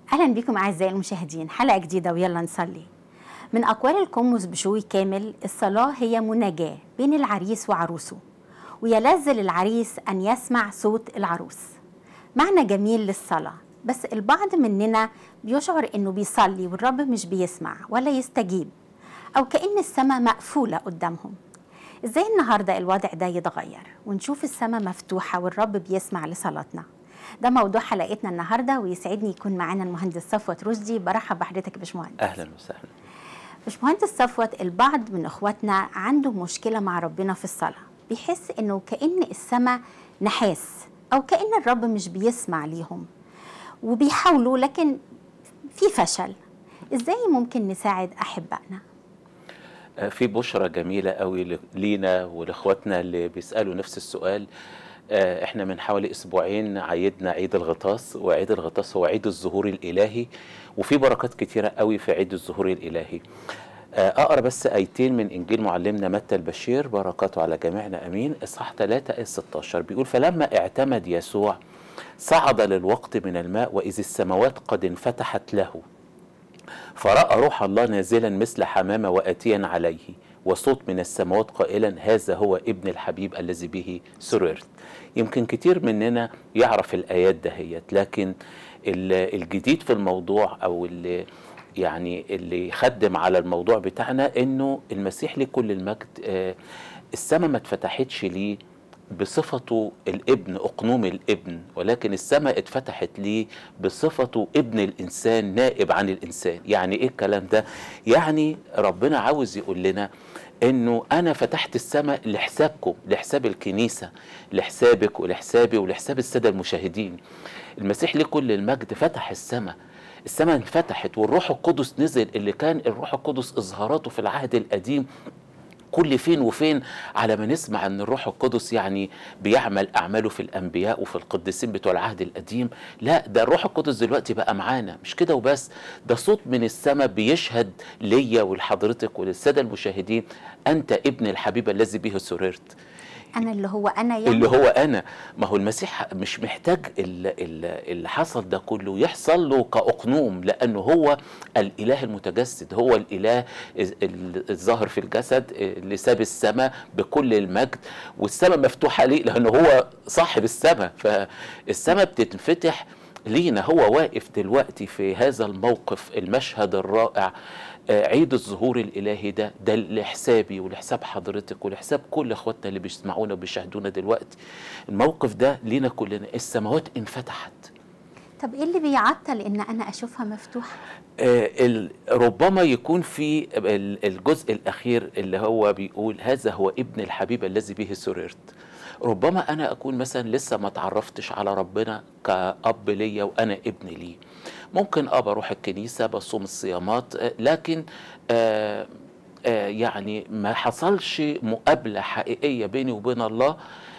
اهلا بكم اعزائي المشاهدين حلقه جديده ويلا نصلي من اقوال القمص بشوي كامل الصلاه هي مناجاه بين العريس وعروسه ويلذ للعريس ان يسمع صوت العروس معنى جميل للصلاه بس البعض مننا بيشعر انه بيصلي والرب مش بيسمع ولا يستجيب او كان السماء مقفوله قدامهم ازاي النهارده الوضع ده يتغير ونشوف السماء مفتوحه والرب بيسمع لصلاتنا ده موضوع حلقتنا النهارده ويسعدني يكون معانا المهندس صفوت رشدي برحب بحضرتك يا باشمهندس اهلا وسهلا باشمهندس صفوت البعض من اخواتنا عنده مشكله مع ربنا في الصلاه بيحس انه كان السماء نحاس او كان الرب مش بيسمع ليهم وبيحاولوا لكن في فشل ازاي ممكن نساعد احبائنا آه، في بشرة جميلة قوي ل- لينا ولاخواتنا اللي بيسألوا نفس السؤال آه، احنا من حوالي اسبوعين عيدنا عيد الغطاس وعيد الغطاس هو عيد الظهور الالهي وفي بركات كتيرة قوي في عيد الظهور الالهي آه، اقرا بس ايتين من انجيل معلمنا متى البشير بركاته على جميعنا امين اصحاح 3 ايه 16 بيقول فلما اعتمد يسوع صعد للوقت من الماء واذ السماوات قد انفتحت له فرأى روح الله نازلا مثل حمامة وآتيا عليه وصوت من السماوات قائلا هذا هو ابن الحبيب الذي به سررت يمكن كتير مننا يعرف الآيات دهيت لكن ال- الجديد في الموضوع أو اللي يعني اللي يخدم على الموضوع بتاعنا انه المسيح ليه كل المجد آه، السماء ما اتفتحتش ليه بصفته الابن اقنوم الابن ولكن السماء اتفتحت ليه بصفته ابن الانسان نائب عن الانسان يعني ايه الكلام ده يعني ربنا عاوز يقول لنا انه انا فتحت السماء لحسابكم لحساب الكنيسه لحسابك ولحسابي ولحساب الساده المشاهدين المسيح ليه كل المجد فتح السماء السماء انفتحت والروح القدس نزل اللي كان الروح القدس اظهاراته في العهد القديم كل فين وفين على ما نسمع ان الروح القدس يعني بيعمل اعماله في الانبياء وفي القديسين بتوع العهد القديم لا ده الروح القدس دلوقتي بقى معانا مش كده وبس ده صوت من السماء بيشهد ليا ولحضرتك وللساده المشاهدين انت ابن الحبيب الذي به سررت انا اللي هو انا يعني اللي هو انا ما هو المسيح مش محتاج ال- ال- اللي حصل ده كله يحصل له كاقنوم لانه هو الاله المتجسد هو الاله ال- ال- الظاهر في الجسد اللي ساب السماء بكل المجد والسماء مفتوحه ليه لانه هو صاحب السماء فالسماء بتنفتح لينا هو واقف دلوقتي في هذا الموقف المشهد الرائع آه، عيد الظهور الالهي ده ده لحسابي ولحساب حضرتك ولحساب كل اخواتنا اللي بيسمعونا وبيشاهدونا دلوقتي الموقف ده لينا كلنا السماوات انفتحت طب ايه اللي بيعطل ان انا اشوفها مفتوحه آه، ال- ربما يكون في ال- الجزء الاخير اللي هو بيقول هذا هو ابن الحبيب الذي به سررت ربما انا اكون مثلا لسه ما تعرفتش على ربنا كاب ليا وانا ابن ليه ممكن اه بروح الكنيسه بصوم الصيامات آه، لكن آه آه يعني ما حصلش مقابله حقيقيه بيني وبين الله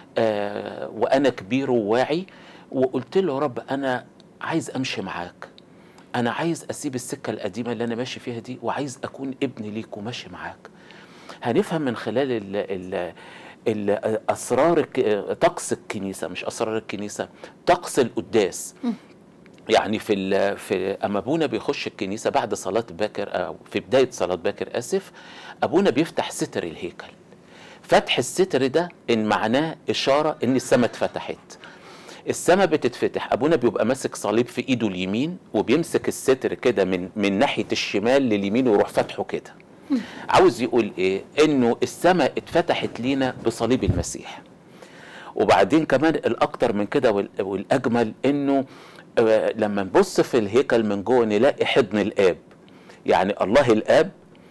آه وانا كبير وواعي وقلت له يا رب انا عايز امشي معاك انا عايز اسيب السكه القديمه اللي انا ماشي فيها دي وعايز اكون ابن ليك وماشي معاك هنفهم من خلال ال ال ال اسرار الك- طقس الكنيسه مش اسرار الكنيسه طقس القداس يعني في ال- في اما ابونا بيخش الكنيسه بعد صلاه باكر او في بدايه صلاه باكر اسف ابونا بيفتح ستر الهيكل فتح الستر ده ان معناه اشاره ان السماء اتفتحت السماء بتتفتح ابونا بيبقى ماسك صليب في ايده اليمين وبيمسك الستر كده من من ناحيه الشمال لليمين ويروح فاتحه كده عاوز يقول ايه انه السماء اتفتحت لينا بصليب المسيح وبعدين كمان الاكتر من كده وال- والاجمل انه آه، لما نبص في الهيكل من جوه نلاقي حضن الاب يعني الله الاب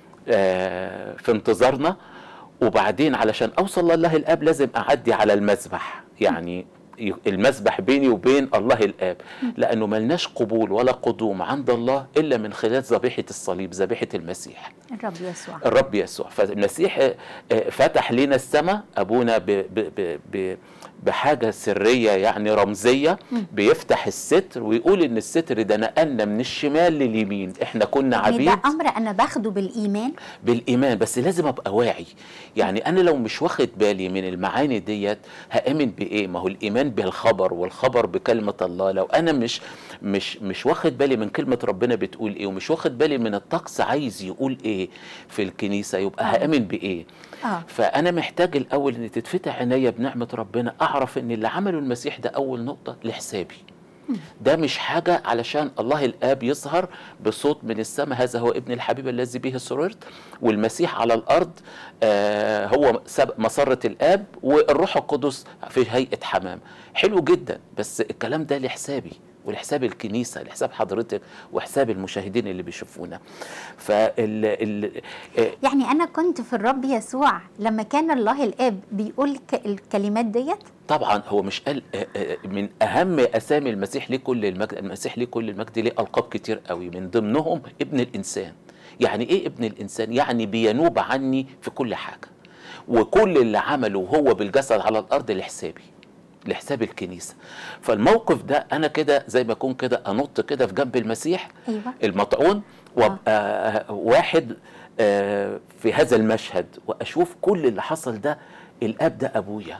آه، في انتظارنا وبعدين علشان اوصل لله الاب لازم اعدي على المذبح يعني ي- المذبح بيني وبين الله الاب لانه ملناش قبول ولا قدوم عند الله الا من خلال ذبيحه الصليب ذبيحه المسيح الرب يسوع الرب يسوع فالمسيح آه، آه، فتح لنا السماء ابونا ب ب ب ب بحاجه سريه يعني رمزيه بيفتح الستر ويقول ان الستر ده نقلنا من الشمال لليمين احنا كنا يعني عبيد ده امر انا باخده بالايمان بالايمان بس لازم ابقى واعي يعني انا لو مش واخد بالي من المعاني ديت هامن بايه ما هو الايمان الايمان بالخبر والخبر بكلمه الله لو انا مش مش مش واخد بالي من كلمه ربنا بتقول ايه ومش واخد بالي من الطقس عايز يقول ايه في الكنيسه يبقى آه. هامن بايه اه فانا محتاج الاول ان تتفتح عينيا بنعمه ربنا اعرف ان اللي عمله المسيح ده اول نقطه لحسابي ده مش حاجة علشان الله الآب يظهر بصوت من السماء هذا هو ابن الحبيب الذي به سررت والمسيح على الأرض آه هو سب- مسرة الآب والروح القدس في هيئة حمام حلو جدا بس الكلام ده لحسابي ولحساب الكنيسة لحساب حضرتك وحساب المشاهدين اللي بيشوفونا فال ال... آه، يعني انا كنت في الرب يسوع لما كان الله الاب بيقول ك- الكلمات ديت طبعا هو مش قال آه، آه، من اهم اسامي المسيح ليه كل المجد المسيح ليه كل المجد ليه القاب كتير قوي من ضمنهم ابن الانسان يعني ايه ابن الانسان يعني بينوب عني في كل حاجه وكل اللي عمله هو بالجسد على الارض لحسابي لحساب الكنيسه فالموقف ده انا كده زي ما اكون كده انط كده في جنب المسيح ايوه المطعون وابقى آه. واحد آه، في هذا المشهد واشوف كل اللي حصل ده الاب ده ابويا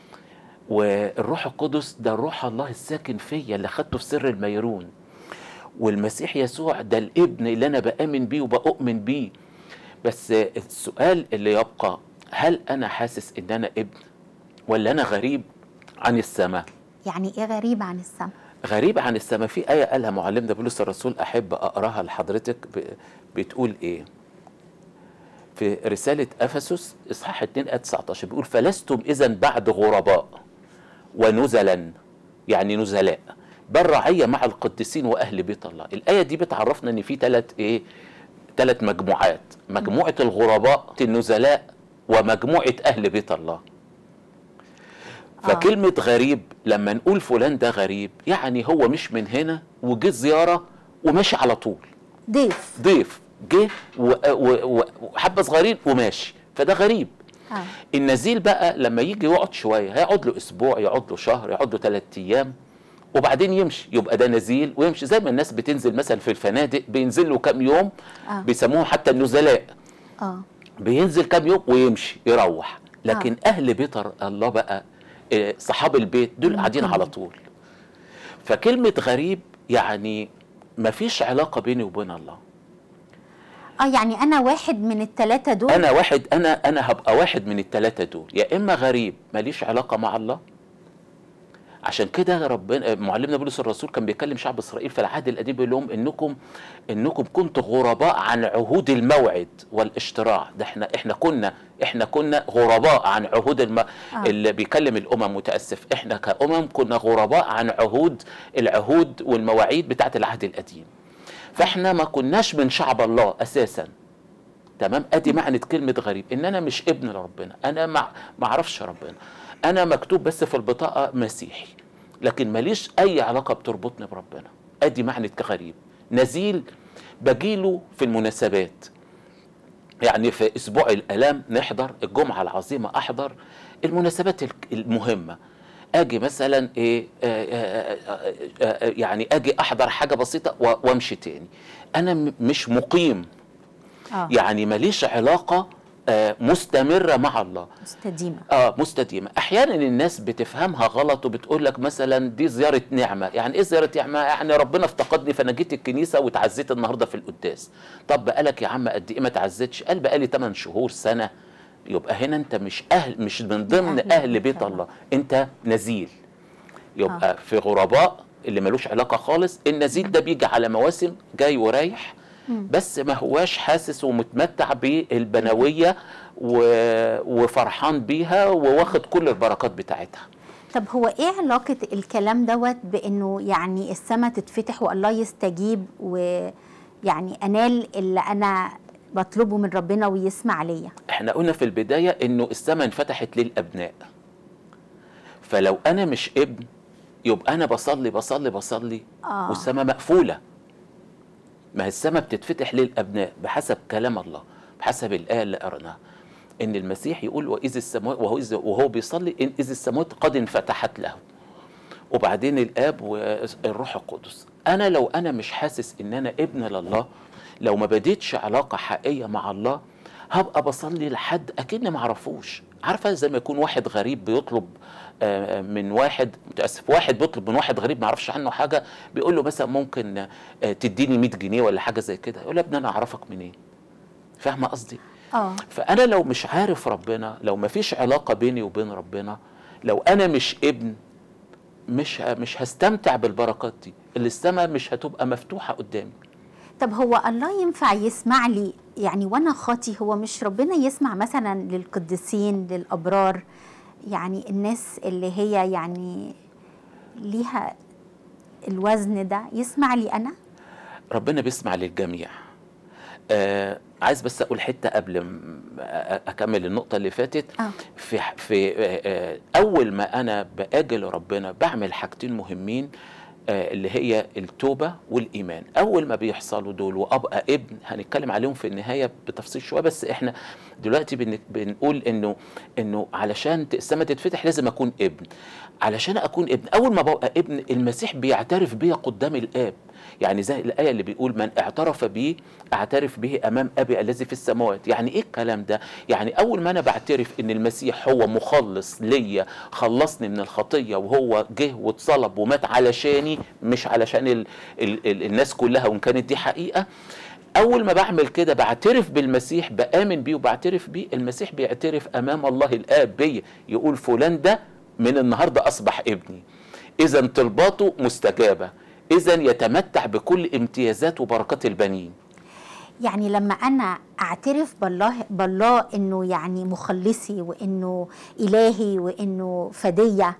والروح القدس ده روح الله الساكن فيا اللي خدته في سر الميرون والمسيح يسوع ده الابن اللي انا بامن بيه وبأؤمن بيه بس السؤال اللي يبقى هل انا حاسس ان انا ابن ولا انا غريب عن السماء يعني ايه غريب عن السماء غريب عن السماء في آية قالها معلمنا بولس الرسول أحب أقراها لحضرتك ب- بتقول إيه؟ في رسالة أفسس إصحاح 2 آية 19 بيقول فلستم إذا بعد غرباء ونزلا يعني نزلاء بل رعية مع القديسين وأهل بيت الله الآية دي بتعرفنا إن في ثلاث إيه؟ ثلاث مجموعات مجموعة الغرباء النزلاء ومجموعة أهل بيت الله آه. فكلمة غريب لما نقول فلان ده غريب يعني هو مش من هنا وجه زيارة وماشي على طول ضيف ضيف جه و- و- و- وحبة صغيرين وماشي فده غريب اه النزيل بقى لما يجي يقعد شوية هيقعد له أسبوع يقعد له شهر يقعد له ثلاث أيام وبعدين يمشي يبقى ده نزيل ويمشي زي ما الناس بتنزل مثلا في الفنادق بينزل له كام يوم آه. بيسموهم حتى النزلاء اه بينزل كام يوم ويمشي يروح لكن آه. اهل بيت الله بقى آه، صحاب البيت دول قاعدين ممكن. على طول فكلمة غريب يعني مفيش علاقة بيني وبين الله اه يعني انا واحد من الثلاثه دول انا واحد انا انا هبقى واحد من الثلاثة دول يا اما غريب ماليش علاقة مع الله عشان كده ربنا معلمنا بولس الرسول كان بيكلم شعب اسرائيل في العهد القديم بيقول لهم انكم انكم كنتوا غرباء عن عهود الموعد والاشتراع ده احنا احنا كنا احنا كنا غرباء عن عهود الم... آه. اللي بيكلم الامم متاسف احنا كامم كنا غرباء عن عهود العهود والمواعيد بتاعت العهد القديم فاحنا ما كناش من شعب الله اساسا تمام ادي معنى كلمه غريب ان انا مش ابن لربنا انا ما ما اعرفش ربنا انا مكتوب بس في البطاقه مسيحي لكن ماليش اي علاقه بتربطني بربنا ادي معنى كغريب نزيل بجيله في المناسبات يعني في اسبوع الالام نحضر الجمعه العظيمه احضر المناسبات الك- المهمه اجي مثلا ايه آه، آه، آه، آه، يعني اجي احضر حاجه بسيطه و- وامشي تاني انا م- مش مقيم اه يعني ماليش علاقه آه، مستمره مع الله مستديمه اه مستديمه احيانا الناس بتفهمها غلط وبتقول لك مثلا دي زياره نعمه يعني ايه زياره نعمه يعني ربنا افتقدني فانا جيت الكنيسه واتعزيت النهارده في القداس طب بقالك يا عم قد ايه ما تعزيتش قال بقالي 8 شهور سنه يبقى هنا انت مش اهل مش من ضمن أهل اهل بيت بيت الله. الله انت نزيل يبقى في غرباء اللي ملوش علاقه خالص النزيل ده بيجي على مواسم جاي ورايح بس ما هواش حاسس ومتمتع بالبنويه و... وفرحان بيها وواخد كل البركات بتاعتها طب هو ايه علاقه الكلام دوت بانه يعني السماء تتفتح والله يستجيب ويعني انال اللي انا بطلبه من ربنا ويسمع ليا احنا قلنا في البدايه انه السماء انفتحت للابناء فلو انا مش ابن يبقى انا بصلي بصلي بصلي آه. والسماء مقفوله ما هي السماء بتتفتح للابناء بحسب كلام الله بحسب الايه اللي قرناها ان المسيح يقول واذ السماوات وهو إذ- وهو بيصلي إن اذ السماوات قد انفتحت له وبعدين الاب والروح القدس انا لو انا مش حاسس ان انا ابن لله لو ما بديتش علاقه حقيقيه مع الله هبقى بصلي لحد اكني ما اعرفوش عارفه زي ما يكون واحد غريب بيطلب آه، من واحد متاسف واحد بيطلب من واحد غريب ما يعرفش عنه حاجه بيقول له مثلا ممكن آه، تديني 100 جنيه ولا حاجه زي كده يقول له يا ابني انا اعرفك منين فاهمه قصدي اه فانا لو مش عارف ربنا لو ما فيش علاقه بيني وبين ربنا لو انا مش ابن مش ه- مش هستمتع بالبركات دي السماء مش هتبقى مفتوحه قدامي طب هو الله ينفع يسمع لي يعني وانا خاطي هو مش ربنا يسمع مثلا للقديسين للابرار يعني الناس اللي هي يعني ليها الوزن ده يسمع لي انا ربنا بيسمع للجميع آه عايز بس اقول حته قبل م- أ- اكمل النقطه اللي فاتت آه. في ح- في آه آه، اول ما انا باجي لربنا بعمل حاجتين مهمين آه اللي هي التوبه والايمان اول ما بيحصلوا دول وابقى ابن هنتكلم عليهم في النهايه بتفصيل شويه بس احنا دلوقتي بن- بنقول انه انه علشان ت- السماء تتفتح لازم اكون ابن علشان اكون ابن اول ما ببقى ابن المسيح بيعترف بيا قدام الاب يعني زي الآية اللي بيقول من اعترف بي اعترف به أمام أبي الذي في السماوات يعني إيه الكلام ده؟ يعني أول ما أنا بعترف إن المسيح هو مخلص ليا خلصني من الخطية وهو جه واتصلب ومات علشاني مش علشان ال ال ال الناس كلها وإن كانت دي حقيقة أول ما بعمل كده بعترف بالمسيح بآمن بيه وبعترف بيه المسيح بيعترف أمام الله الآب بيا يقول فلان ده من النهاردة أصبح ابني إذا طلباته مستجابة إذا يتمتع بكل امتيازات وبركات البنين يعني لما انا اعترف بالله بالله انه يعني مخلصي وانه الهي وانه فديه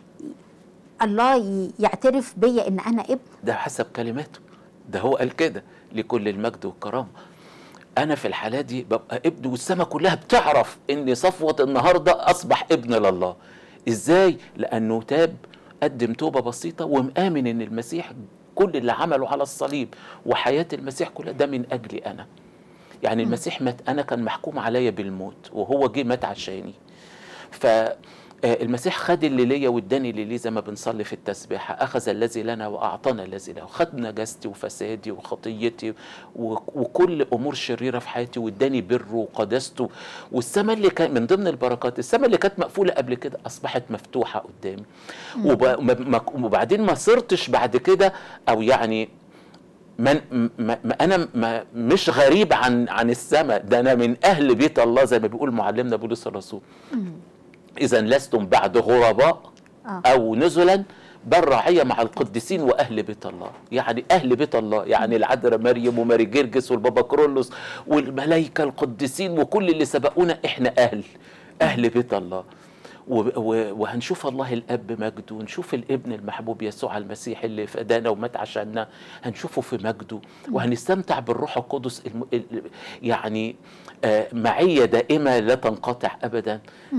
الله ي- يعترف بيا ان انا ابن ده حسب كلماته ده هو قال كده لكل المجد والكرامة أنا في الحالة دي ببقى ابن والسماء كلها بتعرف إن صفوة النهاردة أصبح ابن لله إزاي؟ لأنه تاب قدم توبة بسيطة ومآمن إن المسيح كل اللي عمله على الصليب وحياة المسيح كلها ده من أجلي أنا يعني المسيح مات أنا كان محكوم عليا بالموت وهو جه مات عشاني ف آه، المسيح خد اللي ليا واداني اللي ليه زي ما بنصلي في التسبيحه اخذ الذي لنا واعطانا الذي له خد نجاستي وفسادي وخطيتي و- وكل امور شريره في حياتي واداني بره وقداسته والسماء اللي كان من ضمن البركات السماء اللي كانت مقفوله قبل كده اصبحت مفتوحه قدامي وب... ما- ما- وبعدين ما صرتش بعد كده او يعني من ما ما انا ما مش غريب عن عن السماء ده انا من اهل بيت الله زي ما بيقول معلمنا بولس الرسول اذا لستم بعد غرباء آه. او نزلا بل رعية مع القديسين واهل بيت الله يعني اهل بيت الله يعني العذراء مريم وماري جرجس والبابا كرولوس والملائكه القديسين وكل اللي سبقونا احنا اهل اهل بيت الله و- و- وهنشوف الله الاب مجده ونشوف الابن المحبوب يسوع المسيح اللي فدانا ومات عشاننا هنشوفه في مجده وهنستمتع بالروح القدس الم... ال- يعني آه، معيه دائمه لا تنقطع ابدا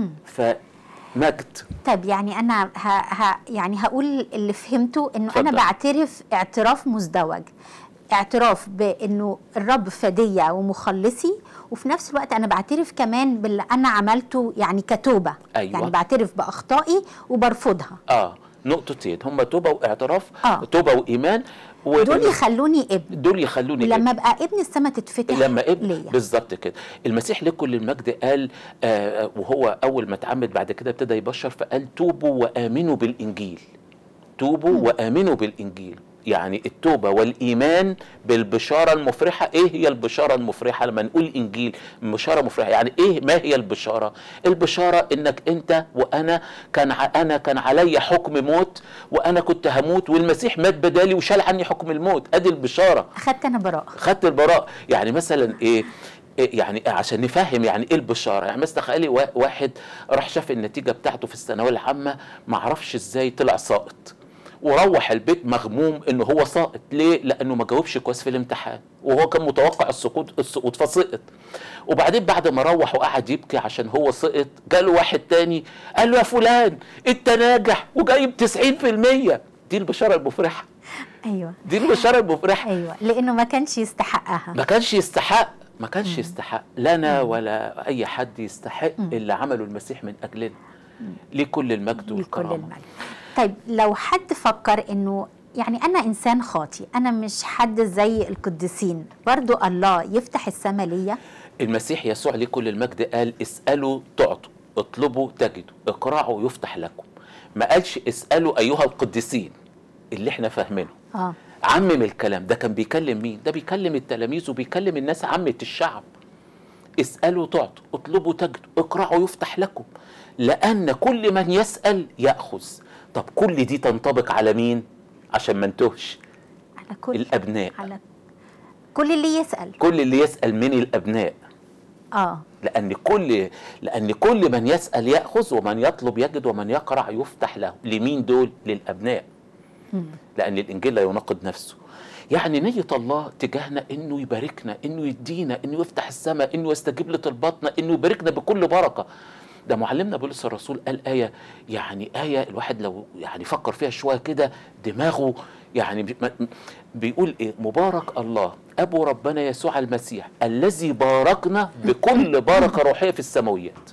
فمجد طب يعني انا ه... ه... يعني هقول اللي فهمته انه انا اتفضل. بعترف اعتراف مزدوج اعتراف بانه الرب فديه ومخلصي وفي نفس الوقت انا بعترف كمان باللي انا عملته يعني كتوبه أيوة. يعني بعترف باخطائي وبرفضها اه نقطتين هم توبه واعتراف آه. توبه وايمان و... دول يخلوني ابن دول يخلوني ولما ابن. ابقى ابن السماء تتفتح لما ابن ليا بالظبط كده المسيح لكل المجد قال آه وهو اول ما اتعمد بعد كده ابتدى يبشر فقال توبوا وامنوا بالانجيل توبوا وامنوا بالانجيل يعني التوبه والايمان بالبشاره المفرحه ايه هي البشاره المفرحه لما نقول انجيل بشاره مفرحه يعني ايه ما هي البشاره البشاره انك انت وانا كان ع- انا كان علي حكم موت وانا كنت هموت والمسيح مات بدالي وشال عني حكم الموت ادي البشاره اخدت انا براءه خدت البراء يعني مثلا ايه إيه يعني عشان نفهم يعني ايه البشاره يعني مثلا تخيلي وا- واحد راح شاف النتيجه بتاعته في الثانويه العامه ما عرفش ازاي طلع ساقط وروح البيت مغموم انه هو ساقط ليه لانه ما جاوبش كويس في الامتحان وهو كان متوقع السقوط السقوط فسقط وبعدين بعد ما روح وقعد يبكي عشان هو سقط جاله واحد تاني قال له يا فلان انت ناجح وجايب 90% دي البشاره المفرحه ايوه دي البشاره المفرحه ايوه لانه ما كانش يستحقها ما كانش يستحق ما كانش يستحق لنا ولا اي حد يستحق اللي عمله المسيح من اجلنا ليه كل المجد لكل والكرامه المجد طيب لو حد فكر انه يعني انا انسان خاطي انا مش حد زي القديسين برضو الله يفتح السماء ليا المسيح يسوع ليه كل المجد قال اسالوا تعطوا اطلبوا تجدوا اقرعوا يفتح لكم ما قالش اسالوا ايها القديسين اللي احنا فاهمينه اه عمم الكلام ده كان بيكلم مين ده بيكلم التلاميذ وبيكلم الناس عامة الشعب اسألوا تعطوا اطلبوا تجدوا اقرعوا يفتح لكم لأن كل من يسأل يأخذ طب كل دي تنطبق على مين عشان ما انتهش على كل الأبناء على كل اللي يسأل كل اللي يسأل من الأبناء اه لأن كل لأن كل من يسأل يأخذ ومن يطلب يجد ومن يقرع يفتح له لمين دول للأبناء لأن الإنجيل لا يناقض نفسه يعني نية الله تجاهنا إنه يباركنا إنه يدينا إنه يفتح السماء إنه يستجيب لطلباتنا إنه يباركنا بكل بركة ده معلمنا بولس الرسول قال آية يعني آية الواحد لو يعني فكر فيها شوية كده دماغه يعني بي- ما- بيقول إيه مبارك الله أبو ربنا يسوع المسيح الذي باركنا بكل بركة روحية في السماويات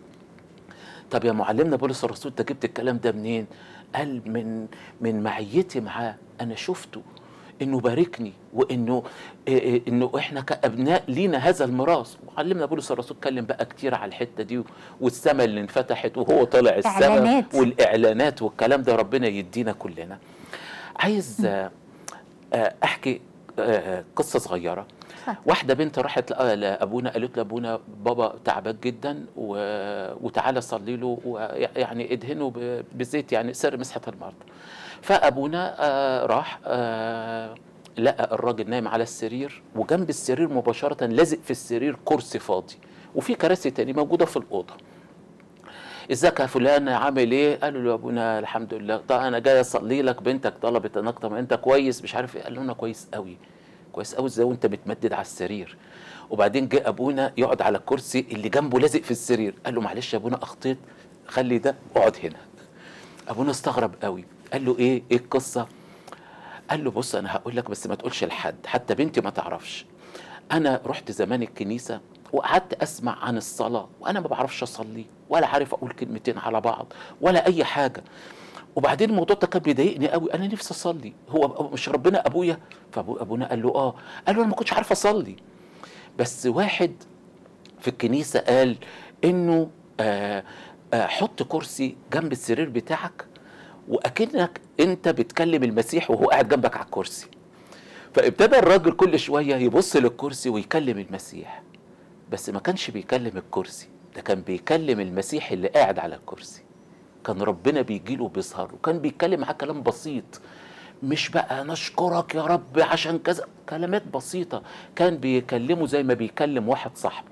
طب يا معلمنا بولس الرسول انت جبت الكلام ده منين؟ قال من من معيتي معاه انا شفته انه باركني وانه إيه إيه انه احنا كابناء لينا هذا الميراث معلمنا بولس الرسول اتكلم بقى كتير على الحته دي والسماء اللي انفتحت وهو طالع السماء إعلانات. والاعلانات والكلام ده ربنا يدينا كلنا عايز آه، آه، احكي آه، قصه صغيره اتفضل. واحده بنت راحت لأ- لابونا قالت لابونا بابا تعبان جدا و... وتعالى صلي له ويعني ادهنه ب... بزيت يعني سر مسحه المرضى فابونا آه راح آه لقى الراجل نايم على السرير وجنب السرير مباشره لازق في السرير كرسي فاضي وفي كراسي تاني موجوده في الاوضه ازيك يا فلان عامل ايه؟ قالوا له يا ابونا الحمد لله طب انا جاي اصلي لك بنتك طلبت انك طب انت كويس مش عارف ايه قال له انا كويس قوي كويس قوي ازاي وانت متمدد على السرير وبعدين جه ابونا يقعد على الكرسي اللي جنبه لازق في السرير قال له معلش يا ابونا اخطيت خلي ده اقعد هنا ابونا استغرب قوي قال له ايه ايه القصه قال له بص انا هقول لك بس ما تقولش لحد حتى بنتي ما تعرفش انا رحت زمان الكنيسه وقعدت اسمع عن الصلاه وانا ما بعرفش اصلي ولا عارف اقول كلمتين على بعض ولا اي حاجه وبعدين الموضوع ده كان بيضايقني قوي انا نفسي اصلي هو مش ربنا ابويا فابونا قال له اه قال له انا ما كنتش عارف اصلي بس واحد في الكنيسه قال انه آه آه حط كرسي جنب السرير بتاعك واكنك انت بتكلم المسيح وهو قاعد جنبك على الكرسي فابتدى الراجل كل شويه يبص للكرسي ويكلم المسيح بس ما كانش بيكلم الكرسي ده كان بيكلم المسيح اللي قاعد على الكرسي كان ربنا بيجيله وبيظهر وكان بيتكلم معاه كلام بسيط مش بقى نشكرك يا رب عشان كذا كلمات بسيطة كان بيكلمه زي ما بيكلم واحد صاحبه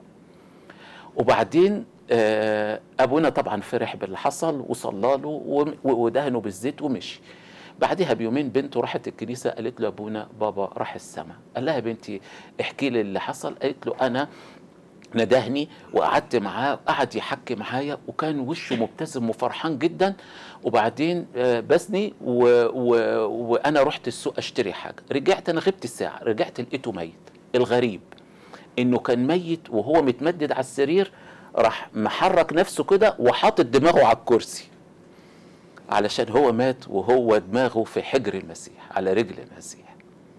وبعدين آه، ابونا طبعا فرح باللي حصل وصلى له وم- ودهنه بالزيت ومشي بعدها بيومين بنته راحت الكنيسه قالت له يا ابونا بابا راح السما قال لها يا بنتي احكي لي اللي حصل قالت له انا ندهني وقعدت معاه قعد يحكي معايا وكان وشه مبتسم وفرحان جدا وبعدين آه، بسني و... و... وانا رحت السوق اشتري حاجه رجعت انا غبت الساعه رجعت لقيته ميت الغريب انه كان ميت وهو متمدد على السرير راح محرك نفسه كده وحاطط دماغه على الكرسي علشان هو مات وهو دماغه في حجر المسيح على رجل المسيح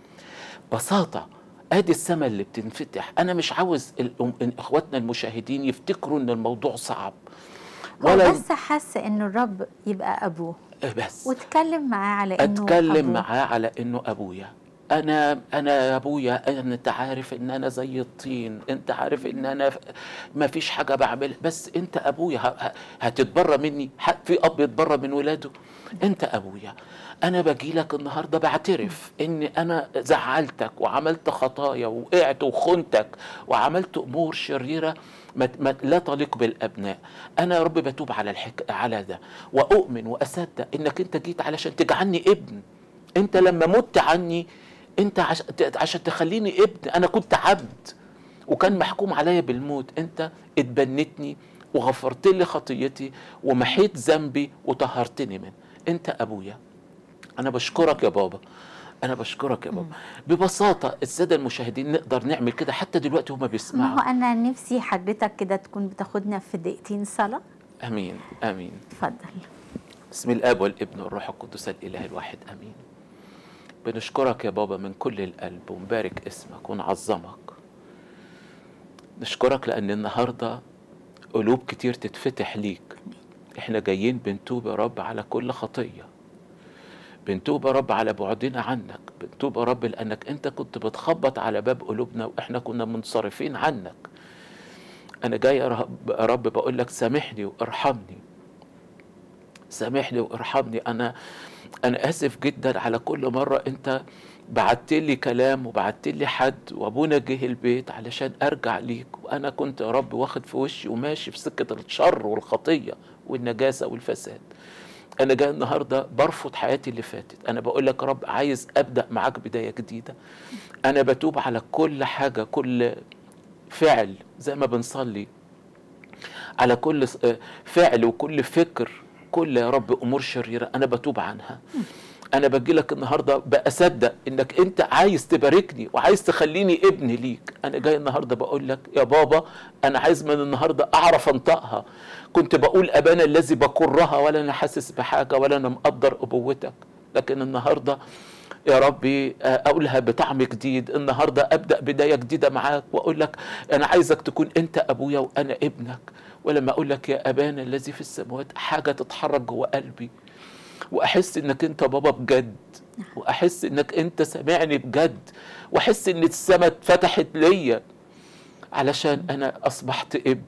بساطة ادي السماء اللي بتنفتح انا مش عاوز ال- إن اخواتنا المشاهدين يفتكروا ان الموضوع صعب هو ولا بس حس انه الرب يبقى ابوه بس واتكلم معاه على انه اتكلم أبوه. معاه على انه ابويا انا انا يا ابويا انت عارف ان انا زي الطين انت عارف ان انا ما فيش حاجه بعملها بس انت ابويا ه- ه- هتتبرى مني ح- في اب يتبرى من ولاده انت ابويا انا باجي لك النهارده بعترف ان انا زعلتك وعملت خطايا وقعت وخنتك وعملت امور شريره ما ما لا تليق بالابناء انا يا رب بتوب على الحك... على ده واؤمن واصدق انك انت جيت علشان تجعلني ابن انت لما مت عني انت عش... ت- عشان تخليني ابن انا كنت عبد وكان محكوم عليا بالموت انت اتبنتني وغفرت لي خطيتي ومحيت ذنبي وطهرتني منه انت ابويا انا بشكرك يا بابا انا بشكرك يا بابا ببساطه الساده المشاهدين نقدر نعمل كده حتى دلوقتي هما ما هو بيسمعوا انا نفسي حضرتك كده تكون بتاخدنا في دقيقتين صلاه امين امين اتفضل بسم الاب والابن والروح القدس الاله الواحد امين بنشكرك يا بابا من كل القلب ونبارك اسمك ونعظمك نشكرك لان النهارده قلوب كتير تتفتح ليك احنا جايين بنتوب يا رب على كل خطيه بنتوب يا رب على بعدنا عنك بنتوب يا رب لانك انت كنت بتخبط على باب قلوبنا واحنا كنا منصرفين عنك انا جاي يا رب, يا رب بقول لك سامحني وارحمني سامحني وارحمني انا انا اسف جدا على كل مره انت بعت لي كلام وبعت لي حد وابونا جه البيت علشان ارجع ليك وانا كنت يا رب واخد في وشي وماشي في سكه الشر والخطيه والنجاسه والفساد انا جاي النهارده برفض حياتي اللي فاتت انا بقول لك يا رب عايز ابدا معاك بدايه جديده انا بتوب على كل حاجه كل فعل زي ما بنصلي على كل فعل وكل فكر كل يا رب امور شريره انا بتوب عنها انا باجي لك النهارده باصدق انك انت عايز تباركني وعايز تخليني ابن ليك انا جاي النهارده بقول لك يا بابا انا عايز من النهارده اعرف انطقها كنت بقول ابانا الذي بكرها ولا انا حاسس بحاجه ولا انا مقدر ابوتك لكن النهارده يا ربي اقولها بطعم جديد النهارده ابدا بدايه جديده معاك واقول لك انا عايزك تكون انت ابويا وانا ابنك ولما اقول لك يا ابانا الذي في السماوات حاجه تتحرك جوه قلبي واحس انك انت بابا بجد واحس انك انت سامعني بجد واحس ان السماء اتفتحت ليا علشان انا اصبحت ابن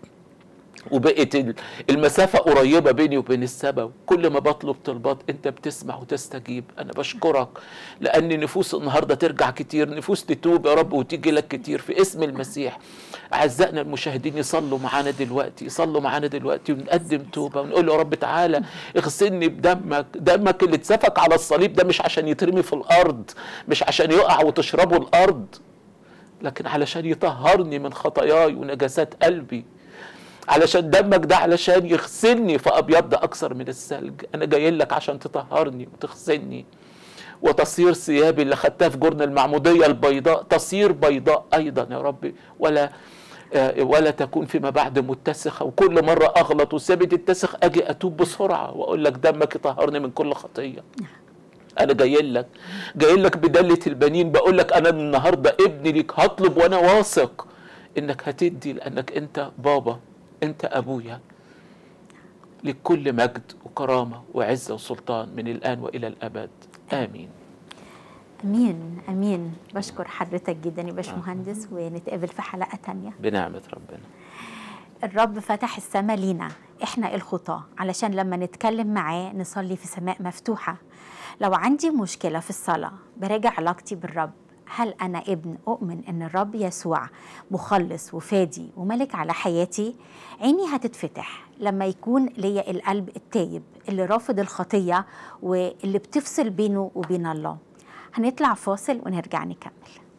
وبقت المسافة قريبة بيني وبين السماء كل ما بطلب طلبات انت بتسمع وتستجيب انا بشكرك لان نفوس النهاردة ترجع كتير نفوس تتوب يا رب وتيجي لك كتير في اسم المسيح اعزائنا المشاهدين يصلوا معانا دلوقتي يصلوا معانا دلوقتي ونقدم توبة ونقول له يا رب تعالى اغسلني بدمك دمك اللي اتسفك على الصليب ده مش عشان يترمي في الارض مش عشان يقع وتشربه الارض لكن علشان يطهرني من خطاياي ونجاسات قلبي علشان دمك ده علشان يغسلني فابيض اكثر من الثلج انا جاي لك عشان تطهرني وتغسلني وتصير ثيابي اللي خدتها في جرن المعموديه البيضاء تصير بيضاء ايضا يا ربي ولا ولا تكون فيما بعد متسخه وكل مره اغلط وثابت تتسخ اجي اتوب بسرعه واقول لك دمك يطهرني من كل خطيه انا جاي لك جاي لك بدله البنين بقول لك انا النهارده ابني ليك هطلب وانا واثق انك هتدي لانك انت بابا انت ابويا لكل مجد وكرامه وعزه وسلطان من الان والى الابد امين امين امين بشكر حضرتك جدا يا باشمهندس ونتقابل في حلقه تانية بنعمه ربنا الرب فتح السماء لينا احنا الخطاة علشان لما نتكلم معاه نصلي في سماء مفتوحة لو عندي مشكلة في الصلاة براجع علاقتي بالرب هل أنا ابن أؤمن أن الرب يسوع مخلص وفادي وملك على حياتي عيني هتتفتح لما يكون ليا القلب التايب اللي رافض الخطية واللي بتفصل بينه وبين الله هنطلع فاصل ونرجع نكمل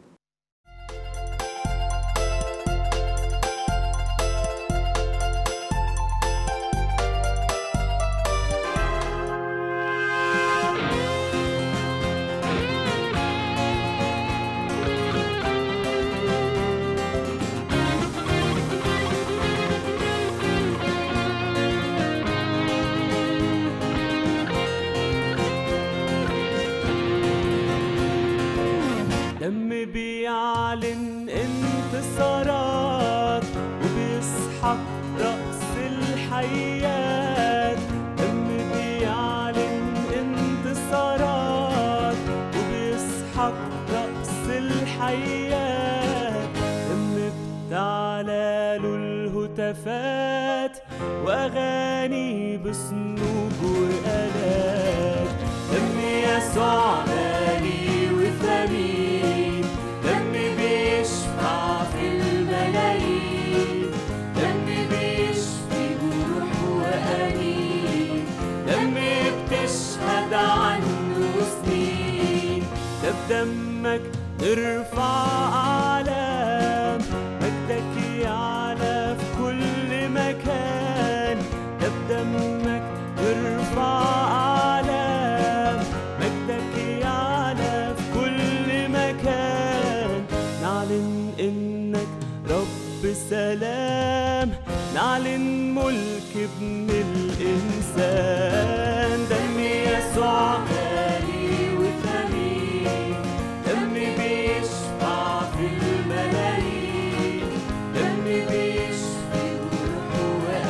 دم بيعلن انتصارات وبيسحق رأس الحيات دم بيعلن انتصارات وبيسحق رأس الحيات دم بتعلى له الهتافات وأغاني بصنوج وآلات دم يسوع غالي وثمين دم بيشفع في الملايين دم بيشفي جروح وأنين دم بتشهد عنه سنين ده بدمك نرفع أعلام مجدك يعلى في كل مكان ده بدمك نرفع أعلام مجدك يعلى في كل مكان نعلن إنك رب سلام نعلن ملك ابن الإنسان دم يسوع غالي وثمين دم بيشفع في الملايين دم بيشفي جروح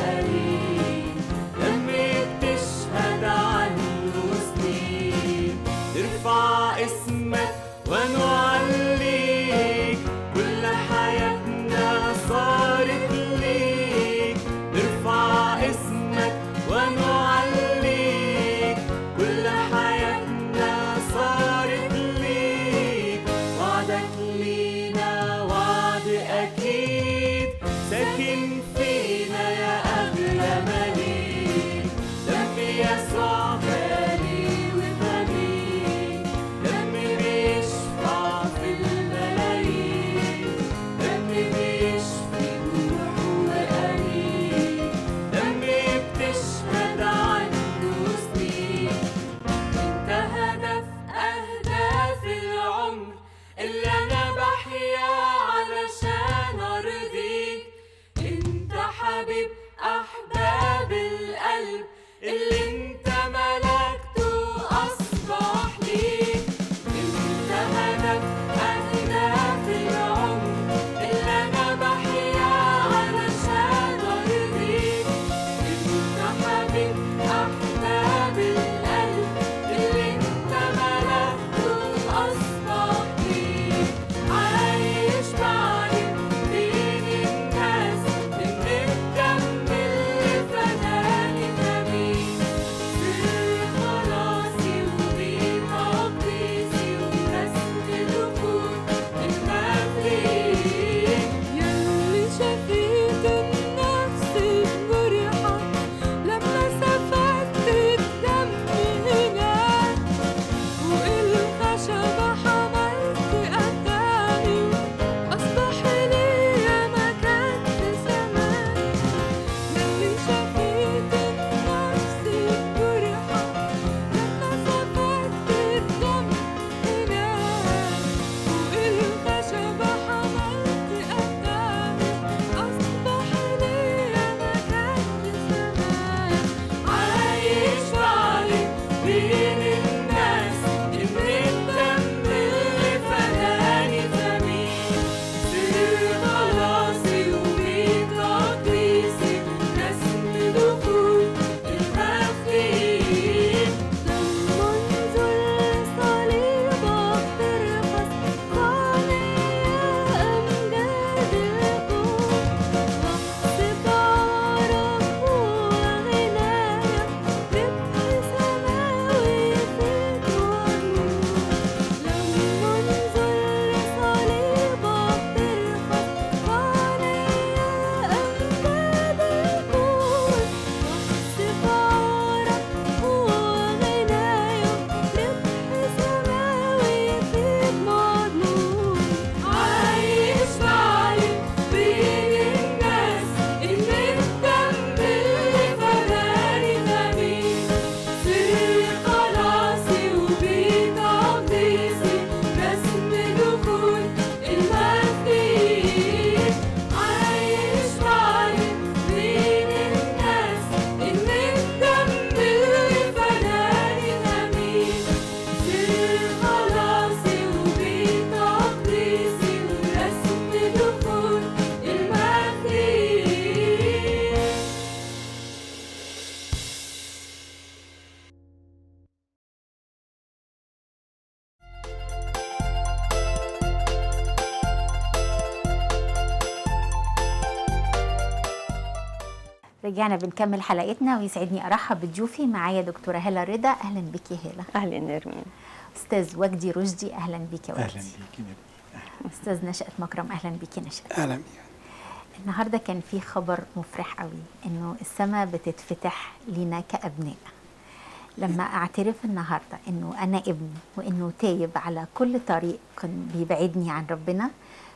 رجعنا بنكمل حلقتنا ويسعدني ارحب بضيوفي معايا دكتوره هاله رضا اهلا بك يا هاله اهلا نرمين استاذ وجدي رشدي اهلا بك يا اهلا وجدي بيك يا نبيل. استاذ نشأت مكرم اهلا بك يا نشأت اهلا بيك النهارده كان في خبر مفرح قوي انه السماء بتتفتح لينا كابناء لما اعترف النهارده انه انا ابن وانه تايب على كل طريق كان بيبعدني عن ربنا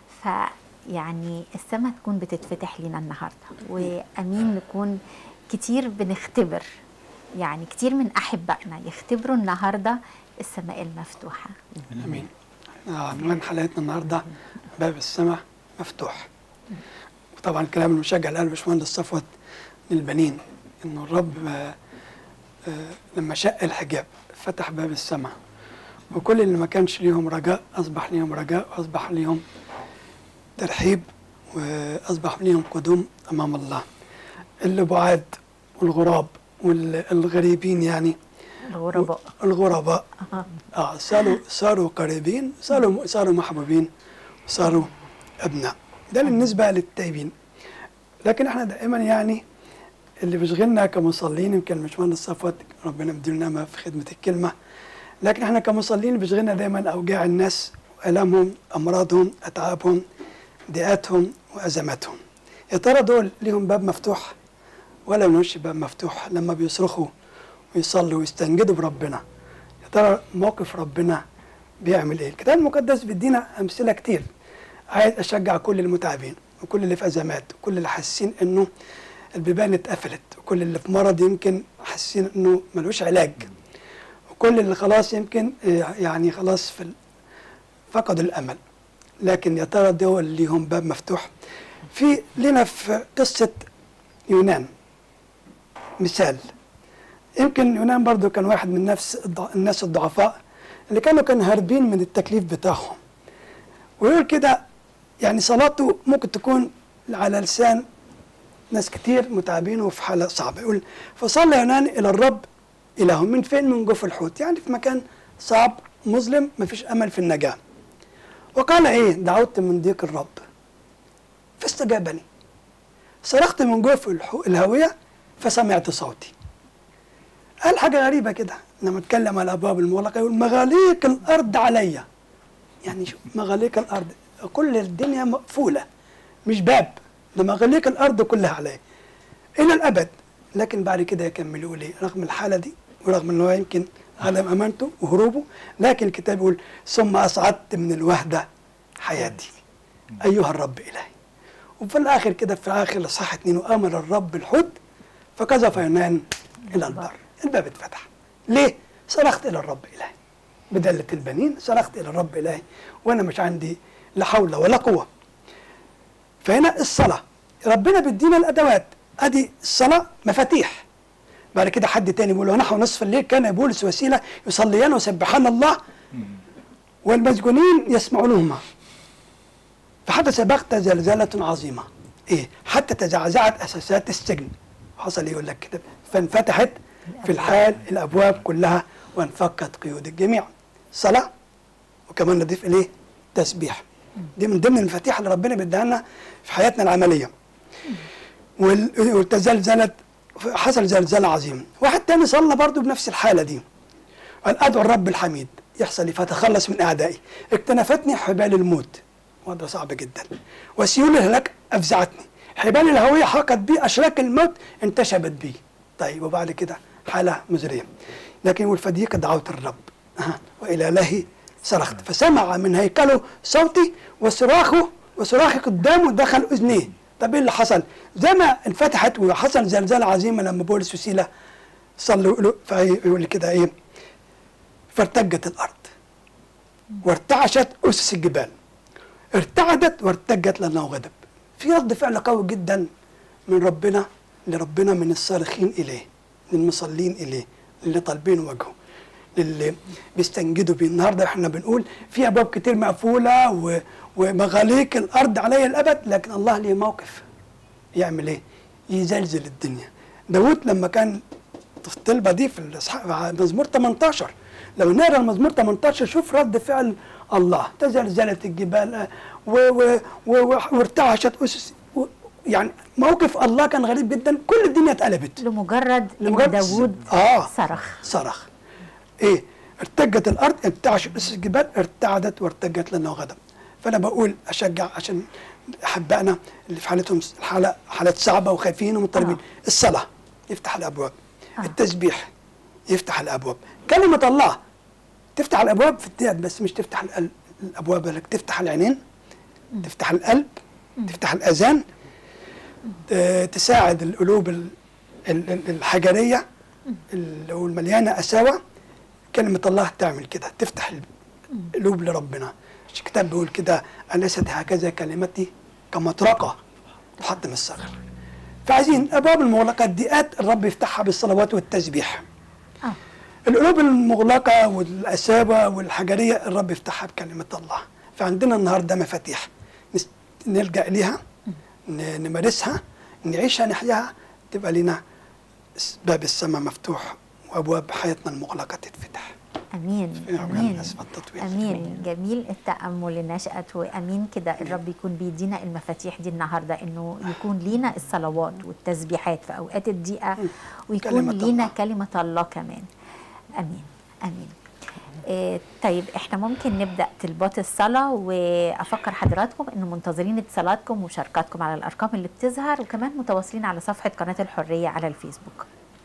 فيعني السماء تكون بتتفتح لينا النهارده وامين نكون كتير بنختبر يعني كتير من احبائنا يختبروا النهارده السماء المفتوحه امين آه، عنوان حلقتنا النهارده باب السماء مفتوح وطبعا كلام المشجع اللي قاله باشمهندس صفوت للبنين انه الرب آه، آه، لما شق الحجاب فتح باب السماء وكل اللي ما كانش ليهم رجاء اصبح ليهم رجاء واصبح ليهم ترحيب واصبح ليهم قدوم امام الله اللي بعاد والغراب والغريبين يعني الغرباء الغرباء أها. اه صاروا صاروا قريبين صاروا صاروا محبوبين صاروا ابناء ده بالنسبه للتايبين لكن احنا دائما يعني اللي بيشغلنا كمصلين يمكن باشمهندس صفوت ربنا يديله نعمه في خدمه الكلمه لكن احنا كمصلين اللي بيشغلنا دايما اوجاع الناس والامهم امراضهم اتعابهم ضيقاتهم وازماتهم يا ترى دول ليهم باب مفتوح ولا ملوش باب مفتوح لما بيصرخوا ويصلوا ويستنجدوا بربنا يا ترى موقف ربنا بيعمل ايه الكتاب المقدس بيدينا امثله كتير عايز اشجع كل المتعبين وكل اللي في ازمات وكل اللي حاسين انه البيبان اتقفلت وكل اللي في مرض يمكن حاسين انه ملوش علاج وكل اللي خلاص يمكن آه، يعني خلاص في ال- فقدوا الامل لكن يا ترى دول ليهم باب مفتوح في لنا في قصه يونان مثال يمكن يونان برضو كان واحد من نفس الضع... الناس الضعفاء اللي كانوا كانوا هاربين من التكليف بتاعهم ويقول كده يعني صلاته ممكن تكون على لسان ناس كتير متعبين وفي حالة صعبة يقول فصلى يونان إلى الرب إله من فين من جوف الحوت يعني في مكان صعب مظلم ما فيش أمل في النجاة وقال إيه دعوت من ضيق الرب فاستجابني صرخت من جوف الحو... الهوية فسمعت صوتي قال حاجة غريبة كده لما اتكلم على أبواب المغلقة يقول مغاليق الأرض عليا يعني شوف مغاليق الأرض كل الدنيا مقفولة مش باب ده مغاليق الأرض كلها عليا إلى الأبد لكن بعد كده يكمل يقول إيه رغم الحالة دي ورغم إن هو يمكن عدم أمانته وهروبه لكن الكتاب يقول ثم أصعدت من الوحدة حياتي أيها الرب إلهي وفي الآخر كده في آخر الإصحاح اتنين وأمر الرب الحوت فقذف يونان إلى البر الباب اتفتح ليه؟ صرخت إلى الرب إلهي بدلة البنين صرخت إلى الرب إلهي وأنا مش عندي لا حول ولا قوة فهنا الصلاة ربنا بيدينا الأدوات أدي الصلاة مفاتيح بعد كده حد تاني بيقول ونحو نصف الليل كان بولس وسيلة يصليان ويسبحان الله والمسجونين يسمعونهما فحدث بغتة زلزلة عظيمة إيه حتى تزعزعت أساسات السجن حصل إيه يقول لك كده فانفتحت في الحال الأبواب كلها وانفكت قيود الجميع صلاة وكمان نضيف إليه تسبيح دي من ضمن المفاتيح اللي ربنا بيديها لنا في حياتنا العملية وال- وتزلزلت حصل زلزال عظيم واحد تاني صلى برضه بنفس الحالة دي قال أدعو الرب الحميد يحصل لي فتخلص من أعدائي اكتنفتني حبال الموت وده صعب جدا وسيول الهلاك أفزعتني حبال الهوية حاقت بي أشراك الموت انتشبت بي طيب وبعد كده حالة مزرية لكن والفديك دعوت الرب أها. وإلى إلهي صرخت فسمع من هيكله صوتي وصراخه وصراخي قدامه دخل أذنيه طب ايه اللي حصل؟ زي ما انفتحت وحصل زلزال عظيم لما بولس وسيلة صلوا له فيقول كده ايه فارتجت الارض وارتعشت اسس الجبال ارتعدت وارتجت لانه غضب في رد فعل قوي جدا من ربنا لربنا من الصارخين اليه للمصلين اليه اللي طالبين وجهه للي بيستنجدوا بيه النهارده احنا بنقول في ابواب كتير مقفوله و... ومغاليق الارض علي الابد لكن الله ليه موقف يعمل ايه؟ يزلزل الدنيا داود لما كان في الطلبه دي في الإصحاح- مزمور 18 لو نقرا المزمور 18 شوف رد فعل الله تزلزلت الجبال آه، و و و و وارتعشت اسس و- يعني موقف الله كان غريب جدا كل الدنيا اتقلبت لمجرد ان لمجرد داوود اه صرخ صرخ ايه ارتجت الارض ارتعش رؤوس الجبال ارتعدت وارتجت لانه غضب فانا بقول اشجع عشان احبائنا اللي في حالتهم الحاله حالات صعبه وخايفين ومضطربين آه. الصلاه يفتح الابواب آه. التسبيح يفتح الابواب كلمه الله تفتح الابواب في الدقيقة بس مش تفتح القلب الابواب بلك تفتح العينين تفتح القلب تفتح الاذان ت- تساعد القلوب ال- ال- ال- الحجريه اللي هو المليانه قساوه كلمه الله تعمل كده تفتح القلوب لربنا مش الكتاب بيقول كده اليست هكذا كلمتي كمطرقه تحط من الصخر فعايزين ابواب المغلقه الضيقات الرب يفتحها بالصلوات والتسبيح آه. القلوب المغلقه والقساوه والحجريه الرب يفتحها بكلمه الله فعندنا النهارده مفاتيح نس- نلجا ليها ن- نمارسها نعيشها نحياها تبقى لنا س- باب السماء مفتوح وابواب حياتنا المغلقه تتفتح امين في عمر امين الناس والتطوير. امين جميل التامل النشأت وامين كده الرب يكون بيدينا المفاتيح دي النهارده انه يكون لينا الصلوات والتسبيحات في اوقات الضيقه ويكون كلمة لينا الله. كلمه الله كمان امين امين إيه طيب احنا ممكن نبدا طلبات الصلاه وافكر حضراتكم انه منتظرين اتصالاتكم ومشاركاتكم على الارقام اللي بتظهر وكمان متواصلين على صفحه قناه الحريه على الفيسبوك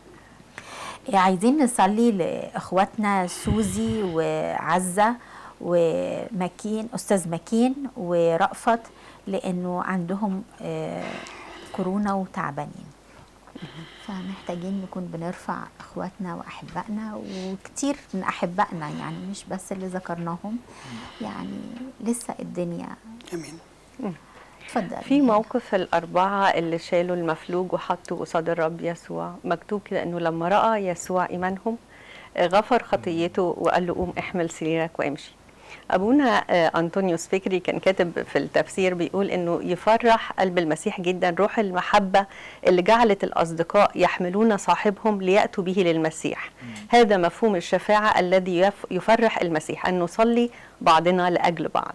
عايزين نصلي لاخواتنا سوزي وعزه ومكين استاذ مكين ورأفت لانه عندهم آه، كورونا وتعبانين فمحتاجين نكون بنرفع اخواتنا واحبائنا وكتير من احبائنا يعني مش بس اللي ذكرناهم يعني لسه الدنيا امين اتفضل في موقف الأربعة اللي شالوا المفلوج وحطوا قصاد الرب يسوع مكتوب كده إنه لما رأى يسوع إيمانهم آه، غفر خطيته وقال له قوم احمل سريرك وامشي أبونا آه، أنطونيوس فكري كان كاتب في التفسير بيقول إنه يفرح قلب المسيح جدا روح المحبة اللي جعلت الأصدقاء يحملون صاحبهم ليأتوا به للمسيح هذا مفهوم الشفاعة الذي يف- يفرح المسيح أن نصلي بعضنا لأجل بعض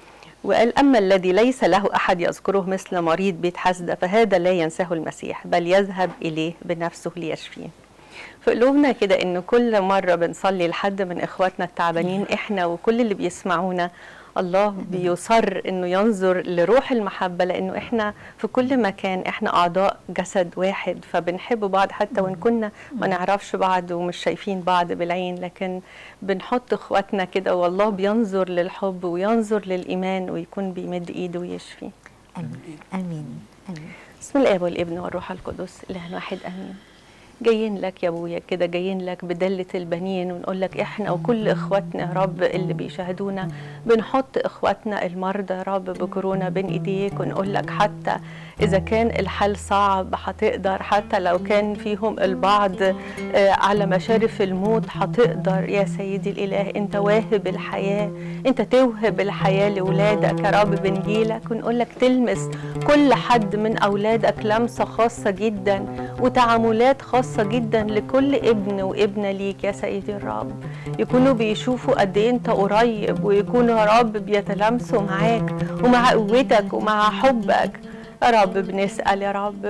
وقال أما الذي ليس له أحد يذكره مثل مريض بيت حسدة فهذا لا ينساه المسيح بل يذهب إليه بنفسه ليشفيه في قلوبنا كده إن كل مرة بنصلي لحد من إخواتنا التعبانين إحنا وكل اللي بيسمعونا الله بيصر إنه ينظر لروح المحبة لأنه إحنا في كل مكان إحنا أعضاء جسد واحد فبنحب بعض حتى وإن كنا ما نعرفش بعض ومش شايفين بعض بالعين لكن بنحط إخواتنا كده والله بينظر للحب وينظر للإيمان ويكون بيمد إيده ويشفي امين امين امين بسم الاب والابن والروح القدس اله واحد امين جايين لك يا ابويا كده جايين لك بدلة البنين ونقول لك احنا وكل اخواتنا يا رب اللي بيشاهدونا بنحط اخواتنا المرضى يا رب بكورونا بين ايديك ونقول لك حتى اذا كان الحال صعب هتقدر حتى لو كان فيهم البعض آه، على مشارف الموت هتقدر يا سيدي الاله انت واهب الحياه انت توهب الحياه لاولادك يا رب بنجيلك ونقول لك تلمس كل حد من اولادك لمسه خاصه جدا وتعاملات خاصه جدا لكل ابن وابنه ليك يا سيدي الرب يكونوا بيشوفوا قد ايه انت قريب ويكونوا يا رب بيتلامسوا معاك ومع قوتك ومع حبك يا رب بنسأل يا رب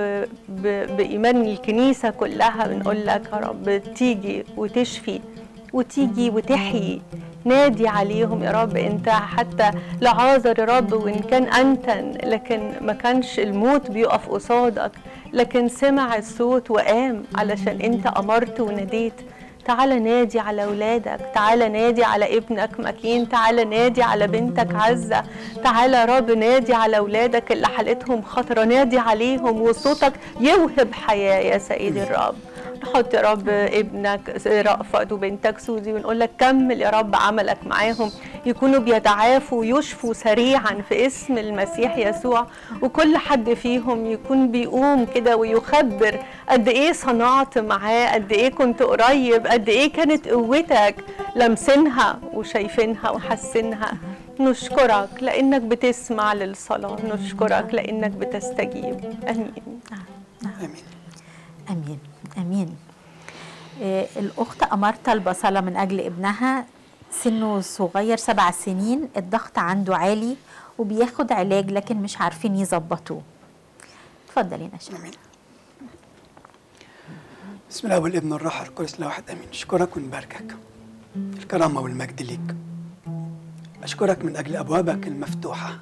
ب- بإيمان الكنيسة كلها بنقول لك يا رب تيجي وتشفي وتيجي وتحيي نادي عليهم يا رب انت حتى لعازر يا رب وان كان انتن لكن ما كانش الموت بيقف قصادك لكن سمع الصوت وقام علشان انت امرت وناديت تعالى نادي على ولادك تعالى نادي على ابنك مكين تعالى نادي على بنتك عزة تعالى يا رب نادي على ولادك اللي حالتهم خطرة نادي عليهم وصوتك يوهب حياة يا سيدي الرب نحط يا رب ابنك رأفت وبنتك سوزي ونقول لك كمل يا رب عملك معاهم يكونوا بيتعافوا ويشفوا سريعا في اسم المسيح يسوع وكل حد فيهم يكون بيقوم كده ويخبر قد ايه صنعت معاه قد ايه كنت قريب قد ايه كانت قوتك لمسنها وشايفينها وحاسينها نشكرك لانك بتسمع للصلاه نشكرك لانك بتستجيب امين امين امين امين آه، الاخت امار طالبه صلاه من اجل ابنها سنه صغير سبع سنين الضغط عنده عالي وبياخد علاج لكن مش عارفين يظبطوه اتفضلي نشأت امين بسم الله والابن والروح القدس لا واحد امين اشكرك ونباركك الكرامه والمجد ليك اشكرك من اجل ابوابك المفتوحه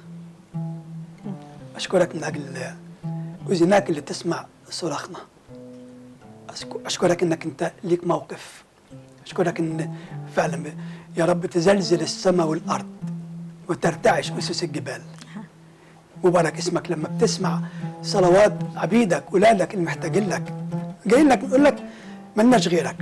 اشكرك من اجل اذناك اللي تسمع صراخنا أشك- اشكرك انك انت ليك موقف اشكرك ان فعلا ب- يا رب تزلزل السماء والارض وترتعش اسس الجبال مبارك اسمك لما بتسمع صلوات عبيدك اولادك المحتاجين لك جايين لك نقول لك ملناش غيرك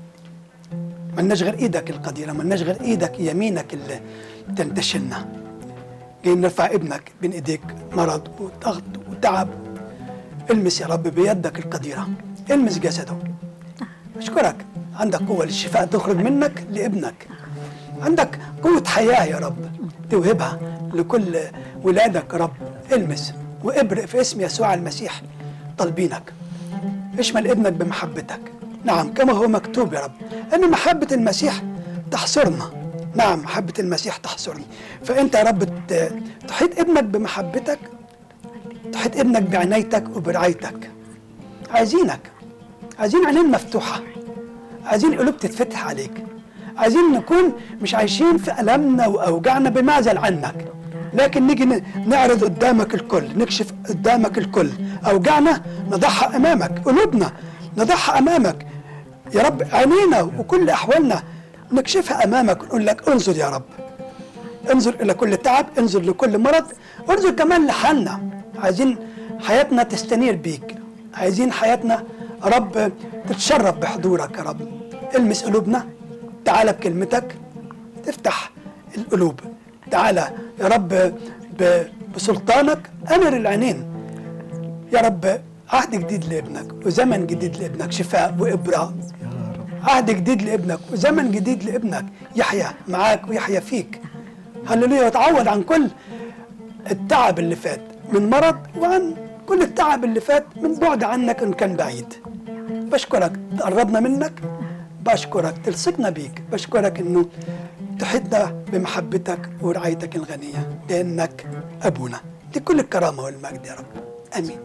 ملناش غير ايدك القديره ملناش غير ايدك يمينك اللي تنتشلنا جايين نرفع ابنك بين ايديك مرض وضغط وتعب المس يا رب بيدك القديره المس جسده اشكرك عندك قوه للشفاء تخرج منك لابنك عندك قوه حياه يا رب توهبها لكل ولادك يا رب المس وابرق في اسم يسوع المسيح طالبينك اشمل ابنك بمحبتك نعم كما هو مكتوب يا رب ان محبه المسيح تحصرنا نعم محبه المسيح تحصرني فانت يا رب ت- تحيط ابنك بمحبتك تحيط ابنك بعنايتك وبرعايتك عايزينك عايزين عينين مفتوحه عايزين قلوب تتفتح عليك عايزين نكون مش عايشين في ألمنا وأوجاعنا بمعزل عنك لكن نيجي ن- نعرض قدامك الكل نكشف قدامك الكل أوجاعنا نضعها أمامك قلوبنا نضعها أمامك يا رب عينينا وكل أحوالنا نكشفها أمامك ونقول لك انظر يا رب انظر إلى كل تعب انظر لكل مرض انظر كمان لحالنا عايزين حياتنا تستنير بيك عايزين حياتنا يا رب تتشرف بحضورك يا رب المس قلوبنا تعالى بكلمتك تفتح القلوب تعالى يا رب ب- بسلطانك أمر العينين يا رب عهد جديد لابنك وزمن جديد لابنك شفاء وإبراء عهد جديد لابنك وزمن جديد لابنك يحيى معاك ويحيى فيك هللويا وتعوض عن كل التعب اللي فات من مرض وعن كل التعب اللي فات من بعد عنك ان كان بعيد بشكرك تقربنا منك بشكرك تلصقنا بيك بشكرك انه تحيطنا بمحبتك ورعايتك الغنيه لانك ابونا دي كل الكرامه والمجد يا رب امين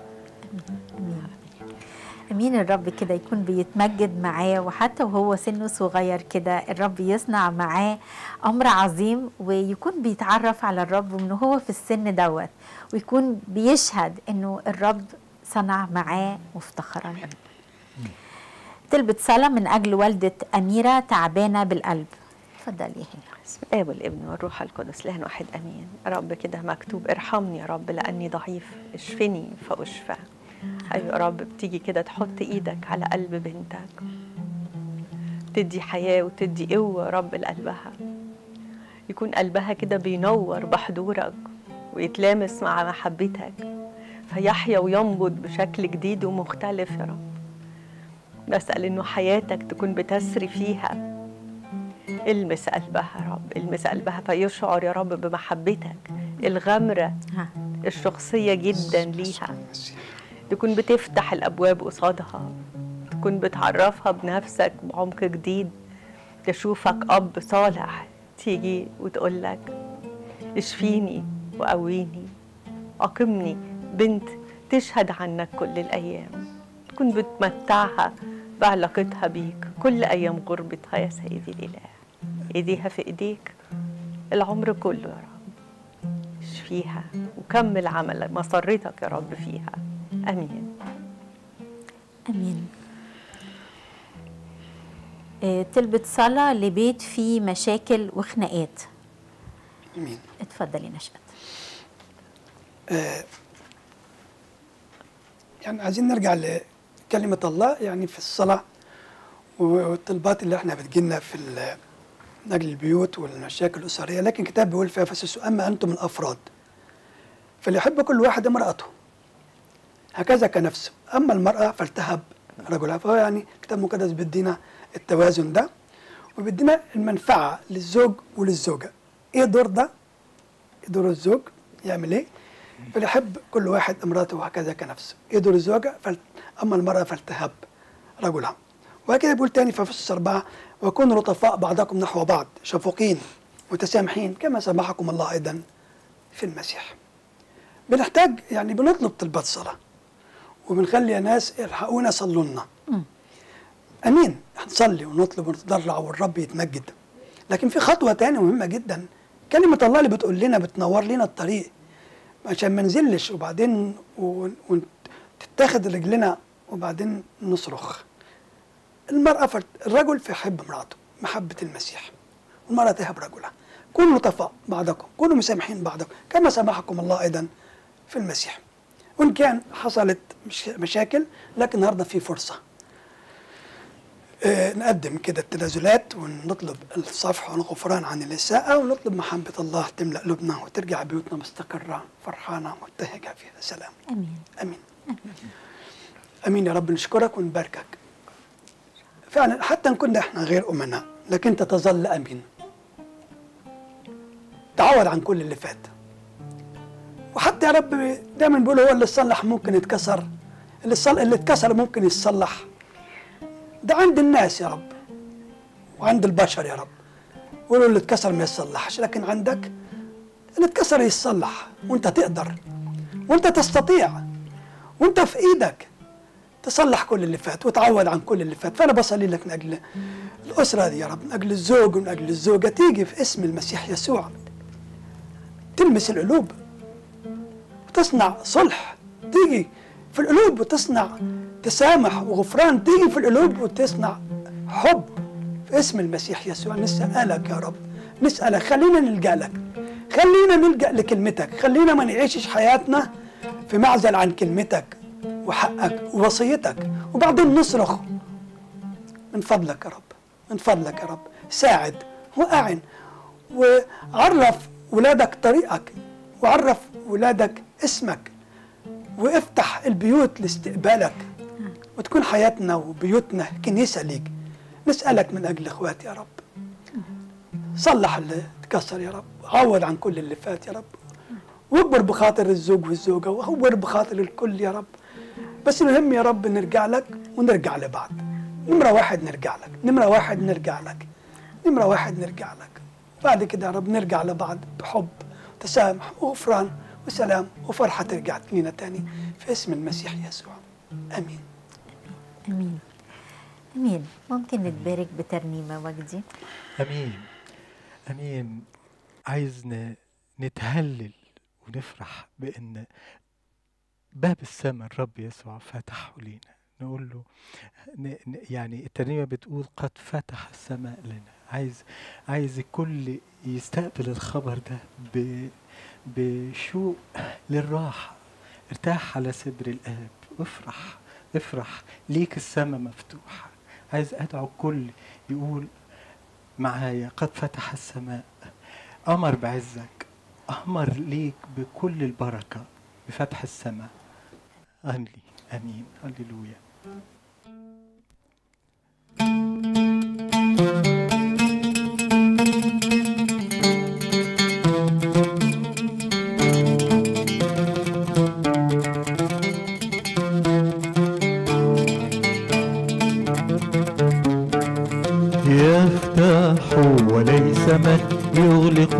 امين الرب كده يكون بيتمجد معاه وحتى وهو سنه صغير كده الرب يصنع معاه امر عظيم ويكون بيتعرف على الرب من هو في السن دوت ويكون بيشهد انه الرب صنع معاه مفتخرا تلبت صلاة من أجل والدة أميرة تعبانة بالقلب اتفضلي يا هلا بسم الله والابن والروح القدس لهن واحد امين رب كده مكتوب ارحمني يا رب لاني ضعيف اشفني فاشفى ايوه يا رب بتيجي كده تحط ايدك على قلب بنتك تدي حياه وتدي قوه يا رب لقلبها يكون قلبها كده بينور بحضورك ويتلامس مع محبتك فيحيا وينبض بشكل جديد ومختلف يا رب بسأل إنه حياتك تكون بتسري فيها المس قلبها يا رب المس قلبها فيشعر يا رب بمحبتك الغامرة ها الشخصية جدا ليها تكون بتفتح الأبواب قصادها تكون بتعرفها بنفسك بعمق جديد تشوفك أب صالح تيجي وتقول لك اشفيني وقويني أقمني بنت تشهد عنك كل الأيام تكون بتمتعها بعلاقتها بيك كل أيام غربتها يا سيدي الإله إيديها في إيديك العمر كله يا رب اشفيها وكمل عملك مسرتك يا رب فيها امين امين آه، تلبت صلاة لبيت فيه مشاكل وخناقات امين اتفضلي نشأت يعني عايزين نرجع لكلمة الله يعني في الصلاة والطلبات اللي احنا بتجيلنا في ال- من أجل البيوت والمشاكل الأسرية لكن الكتاب بيقول في أفسس أما أنتم الأفراد فليحب كل واحد امرأته هكذا كنفسه أما المرأة فلتهب رجلها فهو يعني الكتاب المقدس بيدينا التوازن ده وبيدينا المنفعة للزوج وللزوجة إيه دور ده؟ إيه دور الزوج؟ يعمل إيه؟ فليحب كل واحد امرأته هكذا كنفسه إيه دور الزوجة؟ فل... أما المرأة فلتهب رجلها وكده بيقول تاني في افسس أربعة وكونوا لطفاء بعضكم نحو بعض شفوقين متسامحين كما سامحكم الله أيضا في المسيح بنحتاج يعني بنطلب طلبات صلاة وبنخلي ناس يلحقونا صلوا لنا امين هنصلي ونطلب ونتضرع والرب يتمجد لكن في خطوه تانية مهمه جدا كلمه الله اللي بتقول لنا بتنور لنا الطريق عشان ما نزلش وبعدين وتتاخد رجلنا وبعدين نصرخ المرأة فت... الرجل فيحب امرأته محبة المسيح والمرأة تهب رجلها كونوا لطفاء بعضكم كونوا مسامحين بعضكم كما سامحكم الله أيضا في المسيح وإن كان حصلت مش... مشاكل لكن النهاردة في فرصة آه نقدم كده التنازلات ونطلب الصفح والغفران عن الإساءة ونطلب محبة الله تملأ قلوبنا وترجع بيوتنا مستقرة فرحانة مبتهجة فيها سلام امين امين امين يا رب نشكرك ونباركك فعلا حتى ان كنا احنا غير امناء لكن انت تظل امين تعوض عن كل اللي فات وحتى يا رب دايما بيقول هو اللي اتصلح ممكن يتكسر اللي صل... اللي اتكسر ممكن يتصلح ده عند الناس يا رب وعند البشر يا رب يقولوا اللي اتكسر ما يتصلحش لكن عندك اللي اتكسر يتصلح وانت تقدر وانت تستطيع وانت في ايدك تصلح كل اللي فات وتعوض عن كل اللي فات فانا بصلي لك من اجل الاسره دي يا رب من اجل الزوج ومن اجل الزوجه تيجي في اسم المسيح يسوع تلمس القلوب وتصنع صلح تيجي في القلوب وتصنع تسامح وغفران تيجي في القلوب وتصنع حب في اسم المسيح يسوع نسألك يا رب نسألك خلينا نلجأ لك خلينا نلجأ لكلمتك خلينا ما نعيشش حياتنا في معزل عن كلمتك وحقك ووصيتك وبعدين نصرخ من فضلك يا رب من فضلك يا رب ساعد وأعن وعرف ولادك طريقك وعرف ولادك اسمك وافتح البيوت لاستقبالك وتكون حياتنا وبيوتنا كنيسة ليك نسألك من أجل إخواتي يا رب صلح اللي اتكسر يا رب عوض عن كل اللي فات يا رب واكبر بخاطر الزوج والزوجة واكبر بخاطر الكل يا رب بس المهم يا رب نرجع لك ونرجع لبعض نمرة واحد نرجع لك نمرة واحد نرجع لك نمرة واحد نرجع لك بعد كده يا رب نرجع لبعض بحب تسامح وغفران وسلام وفرحة ترجع لنا تاني في اسم المسيح يسوع آمين امين امين ممكن نتبارك بترنيمه وجدي امين امين عايز ن- نتهلل ونفرح بان باب السماء الرب يسوع فتحه لينا نقول له ن- ن- يعني الترنيمه بتقول قد فتح السماء لنا عايز عايز الكل يستقبل الخبر ده ب بشوق للراحه ارتاح على صدر الاب افرح افرح ليك السماء مفتوحه عايز ادعو الكل يقول معايا قد فتح السماء أمر بعزك أمر ليك بكل البركة بفتح السماء آمين آمين هللويا يفتح وليس من يغلق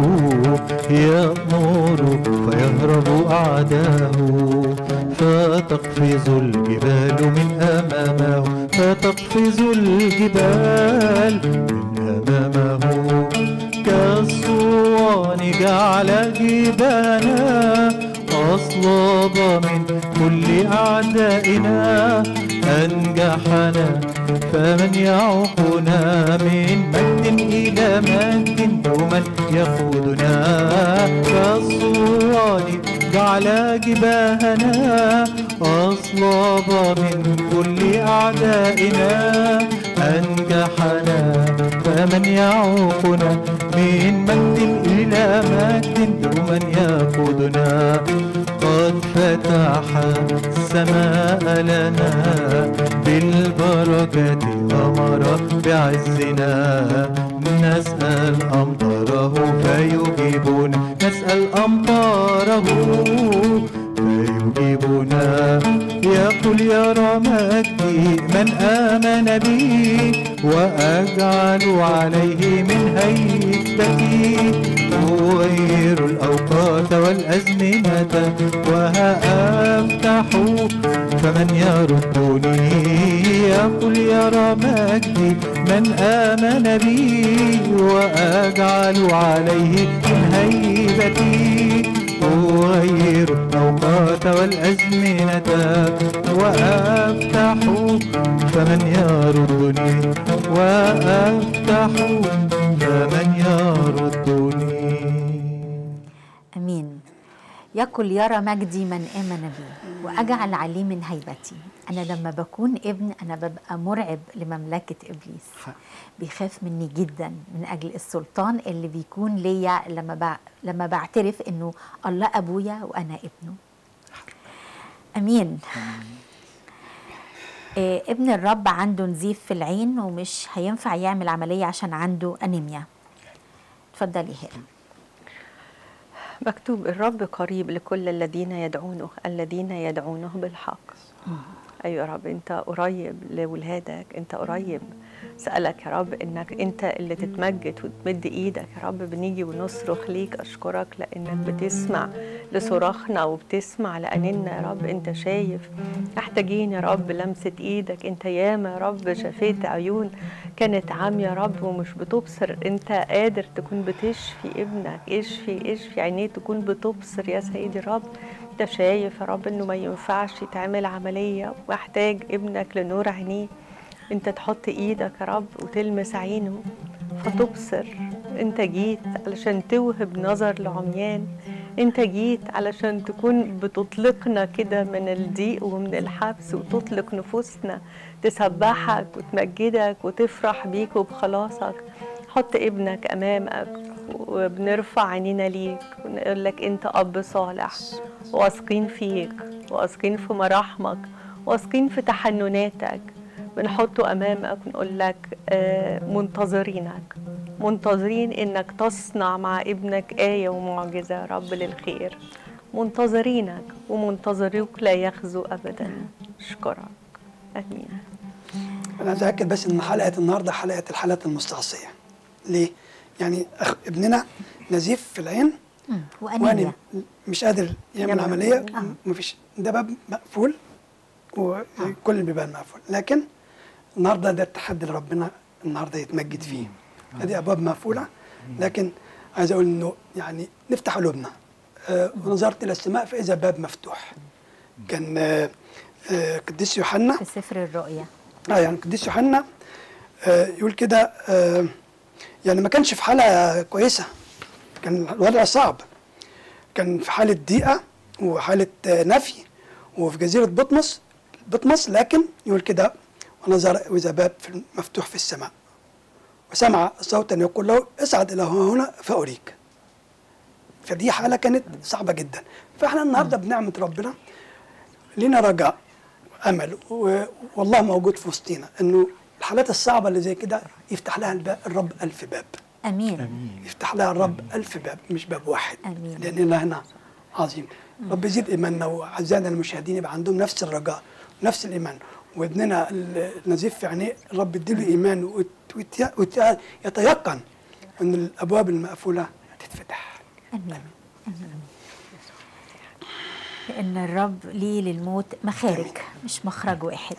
يأمر فيهرب أعداؤه فتقفز الجبال من أمامه فتقفز الجبال من أمامه كالصوان جعل جبانا أصلاب من كل أعدائنا أنجحنا فمن يعوقنا من مجد إلى مجد دوما يقودنا كالصوان جعل جباهنا أصلاب من كل أعدائنا أنجحنا فمن يعوقنا من مجد إلى مجد دوما يقودنا قد فتح السماء لنا بالبركة أمر بعزنا نسأل أمطاره فيجيبنا نسأل أمطاره ويجيبنا يقول يرى مجدي من آمن بي وأجعل عليه من هيبتي أغير الأوقات والأزمنة وها أفتح فمن يردني يقول يرى مجدي من آمن بي وأجعل عليه من هيبتي أغير الأوقات والأزمنة وأفتح فمن يردني وأفتح فمن يردني امين يقل يرى مجدي من امن بي واجعل عليه من هيبتي انا لما بكون ابن انا ببقى مرعب لمملكه ابليس بيخاف مني جدا من اجل السلطان اللي بيكون ليا لما بع... لما بعترف انه الله ابويا وانا ابنه امين إيه ابن الرب عنده نزيف في العين ومش هينفع يعمل عمليه عشان عنده انيميا اتفضلي هلا مكتوب الرب قريب لكل الذين يدعونه الذين يدعونه بالحق ايوه يا رب انت قريب لولادك انت قريب سألك يا رب انك انت اللي تتمجد وتمد ايدك يا رب بنيجي ونصرخ ليك اشكرك لانك بتسمع لصراخنا وبتسمع لاننا يا رب انت شايف محتاجين يا رب لمسة ايدك انت ياما يا رب شفيت عيون كانت عامية يا رب ومش بتبصر انت قادر تكون بتشفي ابنك اشفي اشفي عينيه تكون بتبصر يا سيدي الرب انت شايف يا رب انه ما ينفعش يتعمل عملية واحتاج ابنك لنور عينيه انت تحط ايدك يا رب وتلمس عينه فتبصر انت جيت علشان توهب نظر لعميان انت جيت علشان تكون بتطلقنا كده من الضيق ومن الحبس وتطلق نفوسنا تسبحك وتمجدك وتفرح بيك وبخلاصك حط ابنك امامك وبنرفع عينينا ليك ونقول لك انت اب صالح واثقين فيك واثقين في مراحمك واثقين في تحنناتك بنحطه امامك ونقول لك آه، منتظرينك منتظرين انك تصنع مع ابنك ايه ومعجزه يا رب للخير منتظرينك ومنتظروك لا يخزوا ابدا اشكرك امين انا عايز اكد بس ان حلقه النهارده حلقه الحالات المستعصيه ليه يعني أخ ابننا نزيف في العين وانيميا وانيميا مش قادر يعمل يعمل عمليه عملية. آه. مفيش ده باب مقفول وكل البيبان مقفول لكن النهارده ده التحدي اللي ربنا النهارده يتمجد فيه هذه ابواب مقفوله لكن عايز اقول انه يعني نفتح قلوبنا آه ونظرت الى السماء فاذا باب مفتوح كان آه آه قديس يوحنا في سفر الرؤيا اه يعني القديس يوحنا آه يقول كده آه يعني ما كانش في حاله كويسه كان الوضع صعب كان في حاله ضيقه وحاله آه نفي وفي جزيره بطمس بطمس لكن يقول كده ونظر واذا باب في- مفتوح في السماء وسمع صوتا يقول له اصعد الى هنا فاريك فدي حاله كانت صعبه جدا فاحنا النهارده بنعمه ربنا لينا رجاء امل و- والله موجود في وسطينا انه الحالات الصعبه اللي زي كده يفتح لها الباب الرب الف باب امين امين يفتح لها الرب الف باب مش باب واحد آمين. لان الهنا عظيم رب يزيد ايماننا واعزائنا المشاهدين يبقى عندهم نفس الرجاء نفس الايمان وابننا النزيف في عينيه الرب يديله ايمان وت- وت- وت- يتيقن ان الابواب المقفوله هتتفتح امين امين لان الرب ليه للموت مخارج مش مخرج واحد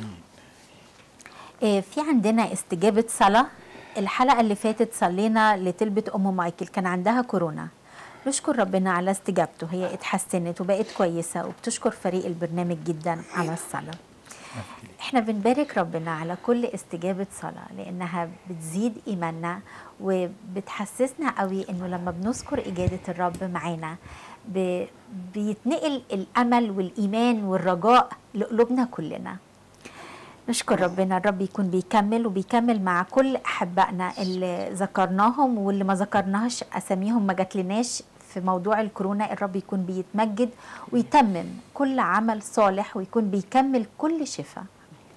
آه، في عندنا استجابه صلاه الحلقه اللي فاتت صلينا لتلبة ام مايكل كان عندها كورونا نشكر ربنا على استجابته هي اتحسنت وبقت كويسه وبتشكر فريق البرنامج جدا على الصلاه احنا بنبارك ربنا على كل استجابة صلاة لأنها بتزيد إيماننا وبتحسسنا قوي إنه لما بنذكر إجابة الرب معانا ب- بيتنقل الأمل والإيمان والرجاء لقلوبنا كلنا نشكر ربنا الرب يكون بيكمل وبيكمل مع كل أحبائنا اللي ذكرناهم واللي ما ذكرناهش أساميهم ما جاتلناش في موضوع الكورونا الرب يكون بيتمجد ويتمم كل عمل صالح ويكون بيكمل كل شفاء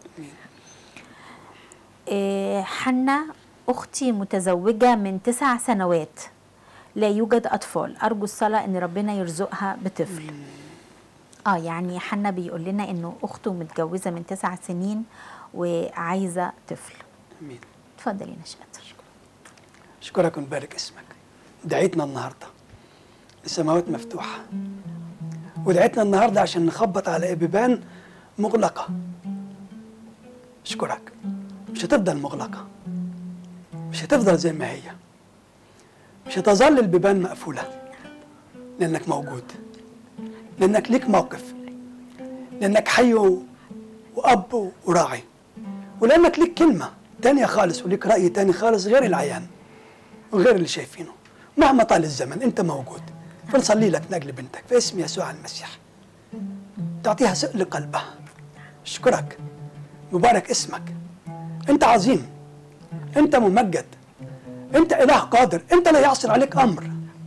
إيه، حنا أختي متزوجة من تسع سنوات لا يوجد أطفال أرجو الصلاة أن ربنا يرزقها بطفل اه يعني حنا بيقول لنا انه اخته متجوزه من تسع سنين وعايزه طفل امين اتفضلي نشأت اشكرك ونبارك اسمك دعيتنا النهارده السماوات مفتوحه ودعيتنا النهارده عشان نخبط على بيبان مغلقه اشكرك مش هتفضل مغلقه مش هتفضل زي ما هي مش هتظل البيبان مقفوله لانك موجود لانك ليك موقف لانك حي و- واب وراعي ولانك ليك كلمه تانية خالص وليك راي تاني خالص غير العيان وغير اللي شايفينه مهما طال الزمن انت موجود فنصلي لك نجل بنتك في اسم يسوع المسيح تعطيها سؤل قلبها اشكرك مبارك اسمك انت عظيم انت ممجد انت اله قادر انت لا يعصر عليك امر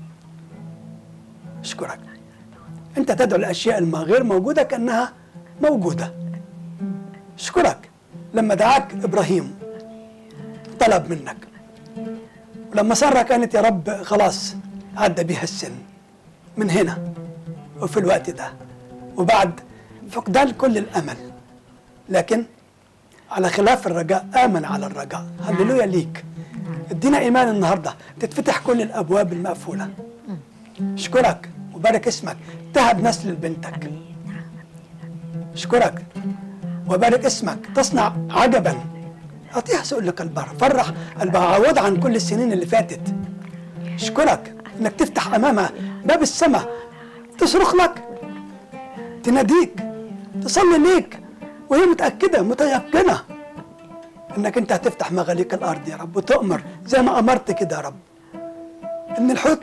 اشكرك انت تدعو الاشياء الما غير موجوده كانها موجوده اشكرك لما دعاك ابراهيم طلب منك ولما سارة كانت يا رب خلاص عدى بيها السن من هنا وفي الوقت ده وبعد فقدان كل الامل لكن على خلاف الرجاء امن على الرجاء هللويا ليك ادينا ايمان النهارده تتفتح كل الابواب المقفوله اشكرك وبارك اسمك تهب نسل لبنتك اشكرك وبارك اسمك تصنع عجبا اعطيها سؤل قلبها فرح قلبها عوض عن كل السنين اللي فاتت اشكرك انك تفتح امامها باب السماء تصرخ لك تناديك تصلي ليك وهي متاكده متيقنه انك انت هتفتح مغاليق الارض يا رب وتؤمر زي ما امرت كده يا رب ان الحوت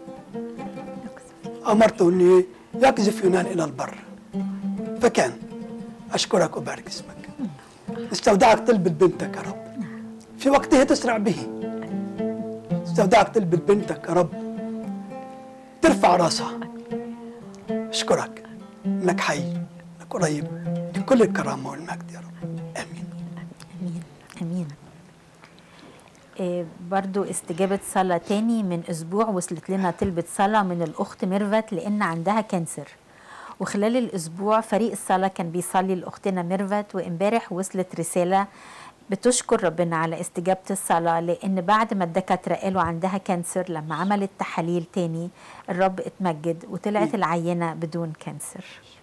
امرته ان يقذف يونان الى البر فكان اشكرك وبارك اسمك استودعك طلبة بنتك يا رب في وقته تسرع به استودعك طلبة بنتك يا رب ترفع راسها اشكرك انك حي انك قريب لكل الكرامة والمجد يا رب امين امين امين إيه برضو استجابة صلاة تاني من أسبوع وصلت لنا طلبة صلاة من الأخت ميرفت لأن عندها كانسر وخلال الأسبوع فريق الصلاة كان بيصلي لأختنا ميرفت وإمبارح وصلت رسالة بتشكر ربنا على استجابة الصلاة لأن بعد ما الدكاترة قالوا عندها كانسر لما عملت تحاليل تاني الرب اتمجد وطلعت العينة بدون كانسر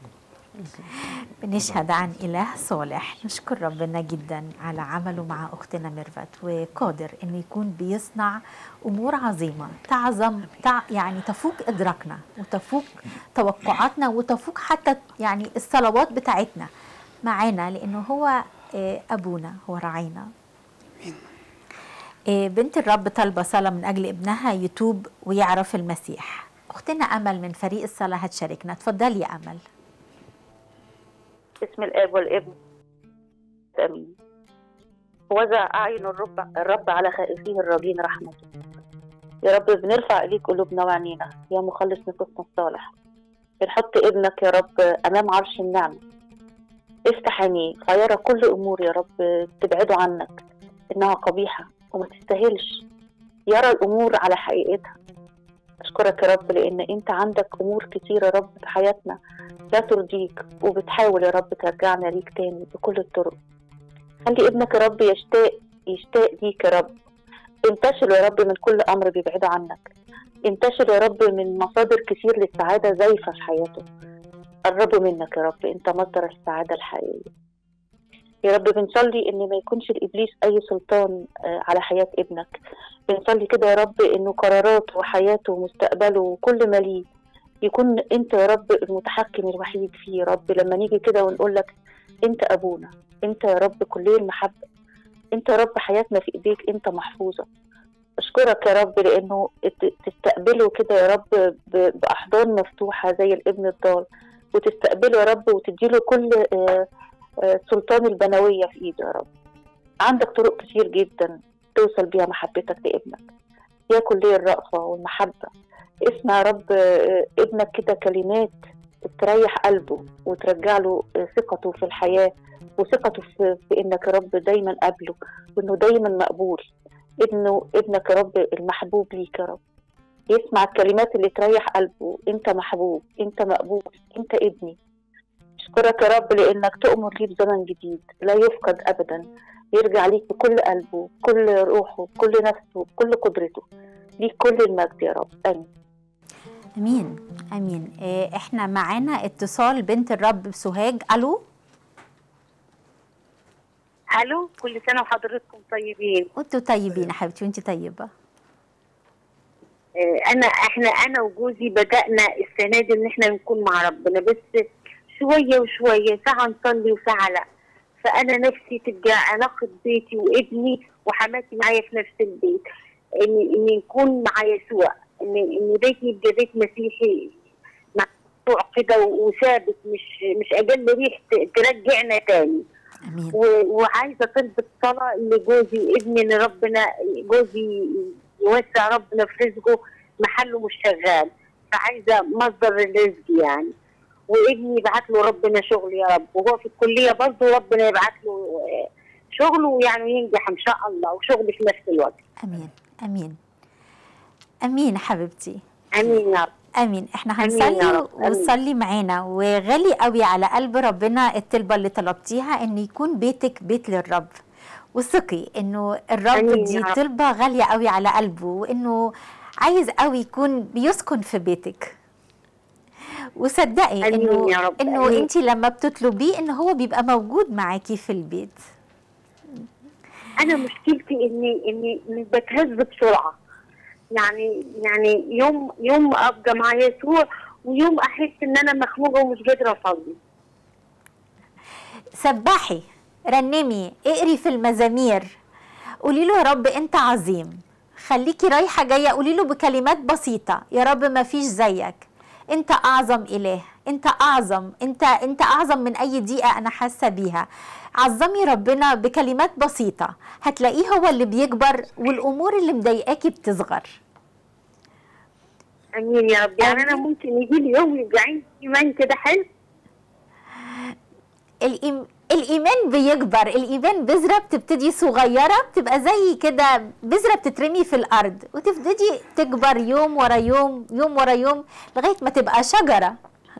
بنشهد عن إله صالح نشكر ربنا جدا على عمله مع أختنا ميرفت وقادر إنه يكون بيصنع أمور عظيمة تعظم تع يعني تفوق إدراكنا وتفوق توقعاتنا وتفوق حتى يعني الصلوات بتاعتنا معانا لأنه هو آه، أبونا هو راعينا آه، بنت الرب طالبة صلاة من أجل ابنها يتوب ويعرف المسيح أختنا أمل من فريق الصلاة هتشاركنا اتفضلي يا أمل باسم الاب والابن امين وزع اعين الرب الرب على خائفيه الراجين رحمته يا رب بنرفع اليك قلوبنا وعينينا يا مخلص نفوسنا الصالح بنحط ابنك يا رب امام عرش النعمه افتح عينيه فيرى كل امور يا رب تبعده عنك انها قبيحه وما تستاهلش يرى الامور على حقيقتها اشكرك يا رب لان انت عندك امور كتيره يا رب في حياتنا لا ترضيك وبتحاول يا رب ترجعنا ليك تاني بكل الطرق خلي ابنك يا رب يشتاق يشتاق ليك يا رب انتشر يا رب من كل امر بيبعده عنك انتشر يا رب من مصادر كتير للسعاده زايفه في حياته قربوا منك يا رب انت مصدر السعاده الحقيقيه يا رب بنصلي ان ما يكونش لابليس اي سلطان آه، على حياه ابنك بنصلي كده يا رب انه قراراته وحياته ومستقبله وكل ما ليه يكون انت يا رب المتحكم الوحيد فيه يا رب لما نيجي كده ونقول لك انت ابونا انت يا رب كلية المحبة انت يا رب حياتنا في ايديك انت محفوظة اشكرك يا رب لانه ت- تستقبله كده يا رب ب- باحضان مفتوحة زي الابن الضال وتستقبله يا رب وتديله كل آه، آه، سلطان البنوية في ايده يا رب عندك طرق كتير جدا توصل بيها محبتك لابنك يا كلية الرأفة والمحبة اسمع يا رب آه، ابنك كده كلمات تريح قلبه وترجع له آه، ثقته في الحياة وثقته في, في انك يا رب دايما قابله وانه دايما مقبول ابنه ابنك يا رب المحبوب ليك يا رب يسمع الكلمات اللي تريح قلبه انت محبوب انت مقبول انت ابني أشكرك يا رب لأنك تؤمر لي بزمن جديد لا يفقد أبدا يرجع ليك بكل قلبه بكل روحه بكل نفسه بكل قدرته ليك كل المجد يا رب آمين امين امين إيه، احنا معانا اتصال بنت الرب بسوهاج الو الو كل سنه وحضرتكم طيبين وانتوا طيبين يا حبيبتي وانت طيبه آه، انا احنا انا وجوزي بدانا السنه دي ان احنا نكون مع ربنا بس شويه وشويه ساعه نصلي وساعه لا فانا نفسي تبقى علاقه بيتي وابني وحماتي معايا في نفس البيت ان ان نكون مع يسوع ان ان بيتي يبقى بيت مسيحي مقطوع كده وثابت مش مش اقل ريح ت- ترجعنا تاني امين و- وعايزه طلبة صلاه لجوزي وابني ان ربنا جوزي يوسع ربنا في رزقه محله مش شغال فعايزه مصدر الرزق يعني وابني يبعت له ربنا شغل يا رب وهو في الكليه برضه ربنا يبعت له آه، شغل ويعني ينجح ان شاء الله وشغل في نفس الوقت امين امين امين حبيبتي امين يا رب امين احنا آمين يا هنصلي رب، آمين. وصلي معانا وغالي قوي على قلب ربنا الطلبه اللي طلبتيها ان يكون بيتك بيت للرب وثقي انه الرب آمين دي يا رب. طلبه غاليه قوي على قلبه وانه عايز قوي يكون بيسكن في بيتك وصدقي آمين انه يا رب، انه آمين. انت لما بتطلبيه ان هو بيبقى موجود معاكي في البيت انا مشكلتي اني اني إني بتهز بسرعه يعني يعني يوم يوم ابقى مع يسوع ويوم احس ان انا مخنوقه ومش قادره اصلي سبحي رنمي اقري في المزامير قولي له يا رب انت عظيم خليكي رايحه جايه قولي له بكلمات بسيطه يا رب ما فيش زيك انت اعظم اله انت اعظم انت انت اعظم من اي دقيقه انا حاسه بيها عظمي ربنا بكلمات بسيطه هتلاقيه هو اللي بيكبر والامور اللي مضايقاكي بتصغر امين يا رب يعني انا آمين. ممكن يجي لي يوم يبقى عندي ايمان كده حلو الإيم... الإيمان بيكبر الإيمان بذرة بتبتدي صغيرة بتبقى زي كده بذرة بتترمي في الأرض وتبتدي تكبر يوم ورا يوم يوم ورا يوم لغاية ما تبقى شجرة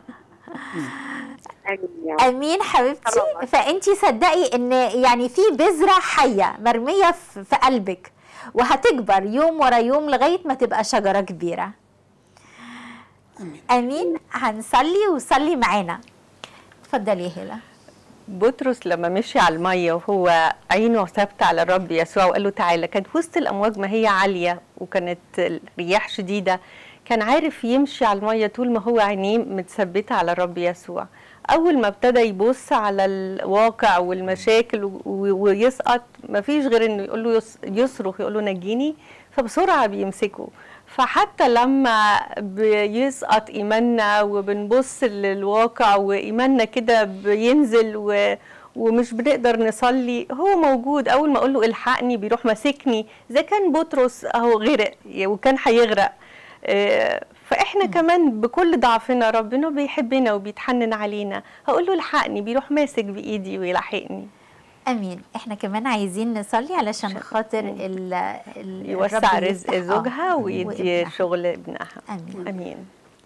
امين يا رب أمين حبيبتي خلاص. فأنتي صدقي إن يعني في بذرة حية مرمية في في قلبك وهتكبر يوم ورا يوم لغاية ما تبقى شجرة كبيرة امين أمين هنصلي وصلي معانا اتفضلي يا هلا بطرس لما مشي على الميه وهو عينه ثابته على الرب يسوع وقال له تعالى كانت وسط الامواج ما هي عاليه وكانت الرياح شديده كان عارف يمشي على الميه طول ما هو عينيه متثبته على الرب يسوع اول ما ابتدى يبص على الواقع والمشاكل و- و- ويسقط ما فيش غير انه يقول له يص- يصرخ يقول له نجيني فبسرعه بيمسكه فحتى لما بيسقط ايماننا وبنبص للواقع وايماننا كده بينزل و ومش بنقدر نصلي هو موجود اول ما اقول له الحقني بيروح ماسكني اذا كان بطرس اهو غرق وكان هيغرق آه، فاحنا كمان بكل ضعفنا ربنا بيحبنا وبيتحنن علينا هقول له الحقني بيروح ماسك بايدي ويلحقني امين احنا كمان عايزين نصلي علشان خاطر ال ال- يوسع الرب رزق يفتح- زوجها آه، ويدي وابنها. شغل ابنها امين امين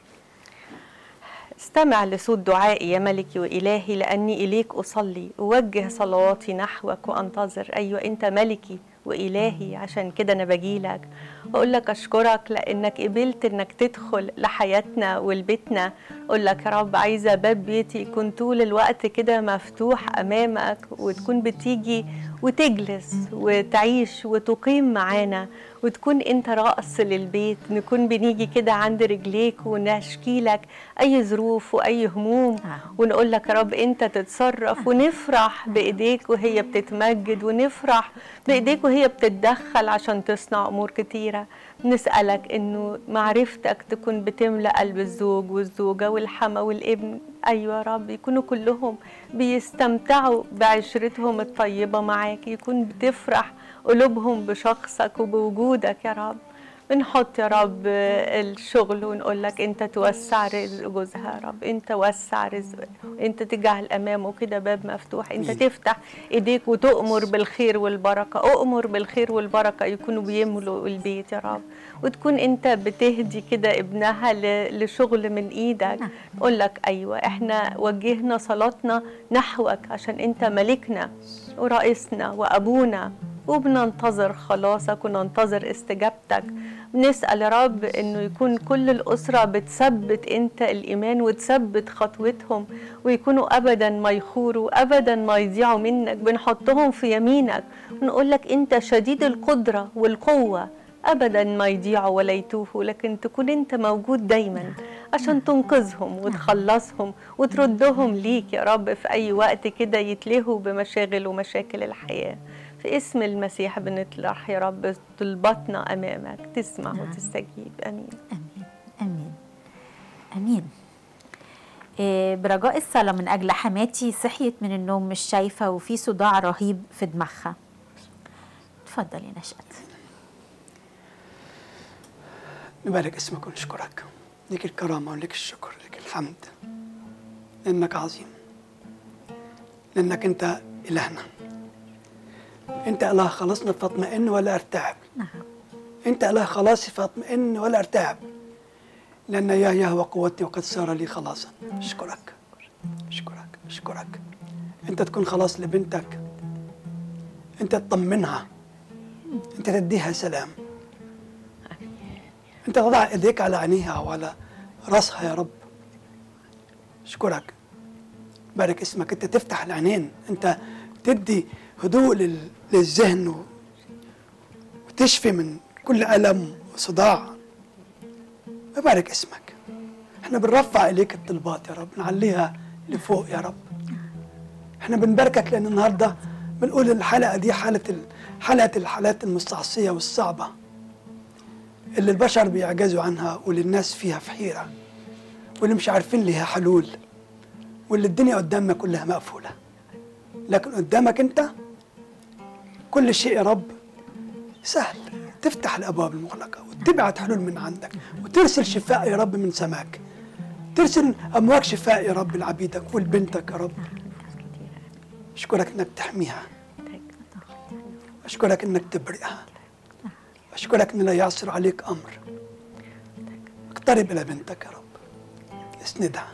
استمع لصوت دعائي يا ملكي وإلهي لأني إليك أصلي أوجه صلواتي نحوك وأنتظر أيوة أنت ملكي وإلهي عشان كده أنا بجيلك أقول لك أشكرك لأنك قبلت إنك تدخل لحياتنا ولبيتنا أقول لك يا رب عايزة باب بيتي يكون طول الوقت كده مفتوح أمامك وتكون بتيجي وتجلس وتعيش وتقيم معانا وتكون انت رأس للبيت نكون بنيجي كده عند رجليك ونشكي لك اي ظروف واي هموم آه. ونقول لك يا رب انت تتصرف ونفرح بايديك وهي بتتمجد ونفرح بايديك وهي بتتدخل عشان تصنع امور كتيره نسألك انه معرفتك تكون بتملأ قلب الزوج والزوجة والحما والابن ايوه يا رب يكونوا كلهم بيستمتعوا بعشرتهم الطيبة معاك يكون بتفرح قلوبهم بشخصك وبوجودك يا رب بنحط يا رب الشغل ونقول لك انت توسع رزق جوزها يا رب انت وسع رزق انت تجعل امامه كده باب مفتوح انت تفتح ايديك وتؤمر بالخير والبركه اؤمر بالخير والبركه يكونوا بيملوا البيت يا رب وتكون انت بتهدي كده ابنها ل- لشغل من ايدك اقول لك ايوه احنا وجهنا صلاتنا نحوك عشان انت ملكنا ورئيسنا وابونا وبننتظر خلاصك وننتظر استجابتك بنسأل يا رب انه يكون كل الأسرة بتثبت انت الإيمان وتثبت خطوتهم ويكونوا أبدا ما يخوروا أبدا ما يضيعوا منك بنحطهم في يمينك ونقول لك انت شديد القدرة والقوة أبدا ما يضيعوا ولا يتوهوا لكن تكون انت موجود دايما عشان تنقذهم وتخلصهم وتردهم ليك يا رب في أي وقت كده يتلهوا بمشاغل ومشاكل الحياة في اسم المسيح بنطلع يا رب طلباتنا أمامك تسمع وتستجيب أمين امين امين امين إيه، برجاء الصلاة من أجل حماتي صحيت من النوم مش شايفة وفي صداع رهيب في دماغها اتفضلي نشأت نبارك اسمك ونشكرك ليك الكرامة وليك الشكر ليك الحمد لأنك عظيم لأنك أنت إلهنا أنت إله خلصنا فاطمئن ولا ارتعب نعم أنت إله خلاصي فاطمئن ولا ارتعب لأن يا يهوى قوتي وقد صار لي خلاصا أشكرك أشكرك أشكرك أنت تكون خلاص لبنتك أنت تطمنها أنت تديها سلام أنت تضع إيديك على عينيها وعلى راسها يا رب أشكرك بارك اسمك أنت تفتح العينين أنت تدي هدوء لل- للذهن و- وتشفي من كل ألم وصداع ببارك اسمك احنا بنرفع إليك الطلبات يا رب نعليها لفوق يا رب احنا بنباركك لأن النهاردة بنقول الحلقة دي حالة ال- حلقة الحالات المستعصية والصعبة اللي البشر بيعجزوا عنها واللي الناس فيها في حيرة واللي مش عارفين ليها حلول واللي الدنيا قدامنا كلها مقفولة لكن قدامك انت كل شيء يا رب سهل تفتح الابواب المغلقه وتبعت حلول من عندك وترسل شفاء يا رب من سماك ترسل امواج شفاء يا رب لعبيدك ولبنتك يا رب اشكرك انك تحميها اشكرك انك تبرئها اشكرك ان لا يعصر عليك امر اقترب الى بنتك يا رب اسندها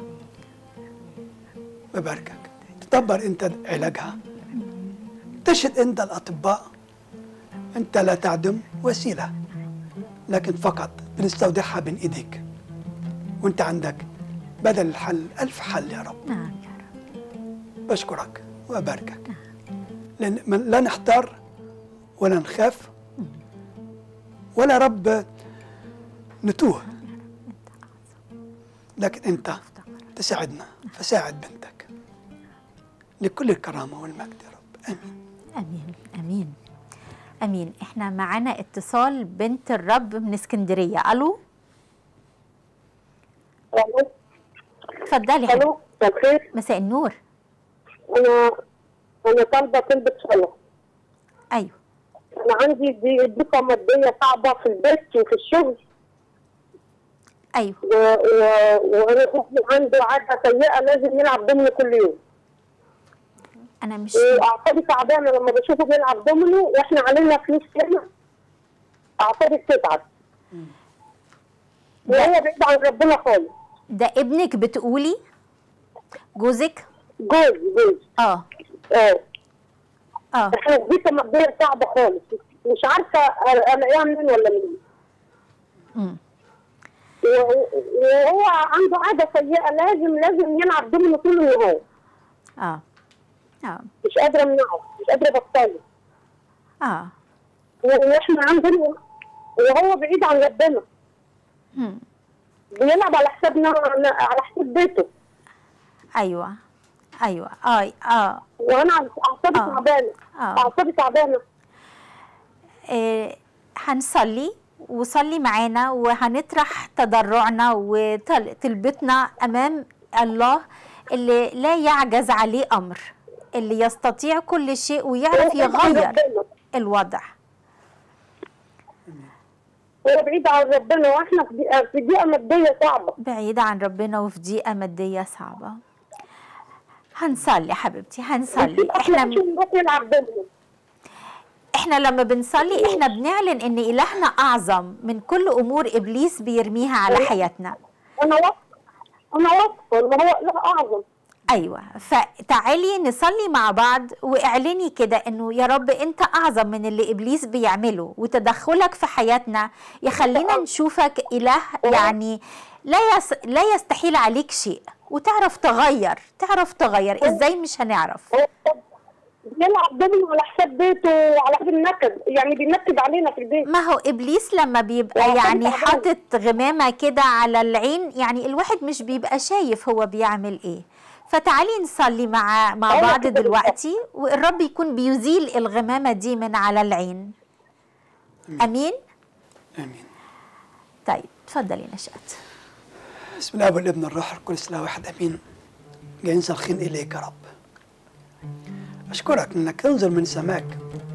بباركك تدبر انت علاجها تشهد انت الاطباء انت لا تعدم وسيله لكن فقط بنستودعها بين ايديك وانت عندك بدل الحل الف حل يا رب نعم يا رب بشكرك وأباركك لأن من- لا نحتار ولا نخاف ولا رب نتوه لكن أنت تساعدنا فساعد بنتك لكل الكرامة والمجد يا رب آمين امين امين امين احنا معانا اتصال بنت الرب من اسكندريه الو الو اتفضلي حبيبتي. الو مساء الخير مساء النور انا انا طالبه طلبة صلاه ايوه انا عندي دي ضيقه ماديه صعبه في البيت وفي الشغل ايوه و... و... وانا ابني عنده عاده سيئه لازم يلعب دومينو كل يوم انا مش واعصابي تعبانه لما بشوفه بيلعب دومينو واحنا علينا فلوس هنا اعصابي بتتعب وهو بعيد عن ربنا خالص ده ابنك بتقولي جوزك جوز جوز اه اه اه احنا في ضيقه ماديه صعبه خالص مش عارفه الاقيها منين ولا منين امم و- وهو عنده عاده سيئه لازم لازم يلعب دومينو طول النهار اه اه مش قادره امنعه مش قادره ابطله اه و- واحنا عندنا وهو بعيد عن ربنا مم. بيلعب على حسابنا على حساب بيته ايوه ايوه اه اه وانا اعصابي آه. تعبانه آه. اعصابي تعبانه آه، هنصلي وصلي معانا وهنطرح تضرعنا وطلبتنا امام الله اللي لا يعجز عليه امر اللي يستطيع كل شيء ويعرف وهو بعيد عن يغير ربنا. الوضع هو بعيد عن ربنا واحنا في ضيقه في ضيقه ماديه صعبه بعيدة عن ربنا وفي ضيقة مادية صعبة هنصلي حبيبتي هنصلي احنا احنا نروح نلعب بينهم احنا لما بنصلي احنا بنعلن ان الهنا اعظم من كل امور ابليس بيرميها على حياتنا انا واثقه انا واثقه ان هو لا اعظم ايوه فتعالي نصلي مع بعض واعلني كده انه يا رب انت اعظم من اللي ابليس بيعمله وتدخلك في حياتنا يخلينا نشوفك اله يعني لا يس لا يستحيل عليك شيء وتعرف تغير تعرف تغير ازاي مش هنعرف هو بيلعب بينهم على حساب بيته وعلى حساب النكد يعني بينكد علينا في البيت ما هو ابليس لما بيبقى وعشان يعني تعبان. حاطط غمامه كده على العين يعني الواحد مش بيبقى شايف هو بيعمل ايه فتعالي نصلي مع مع أيوة بعض كده دلوقتي والرب يكون بيزيل الغمامه دي من على العين امين امين طيب اتفضلي نشأت بسم الله والابن الروح القدس لا واحد امين جايين صارخين اليك يا رب اشكرك انك تنظر من سماك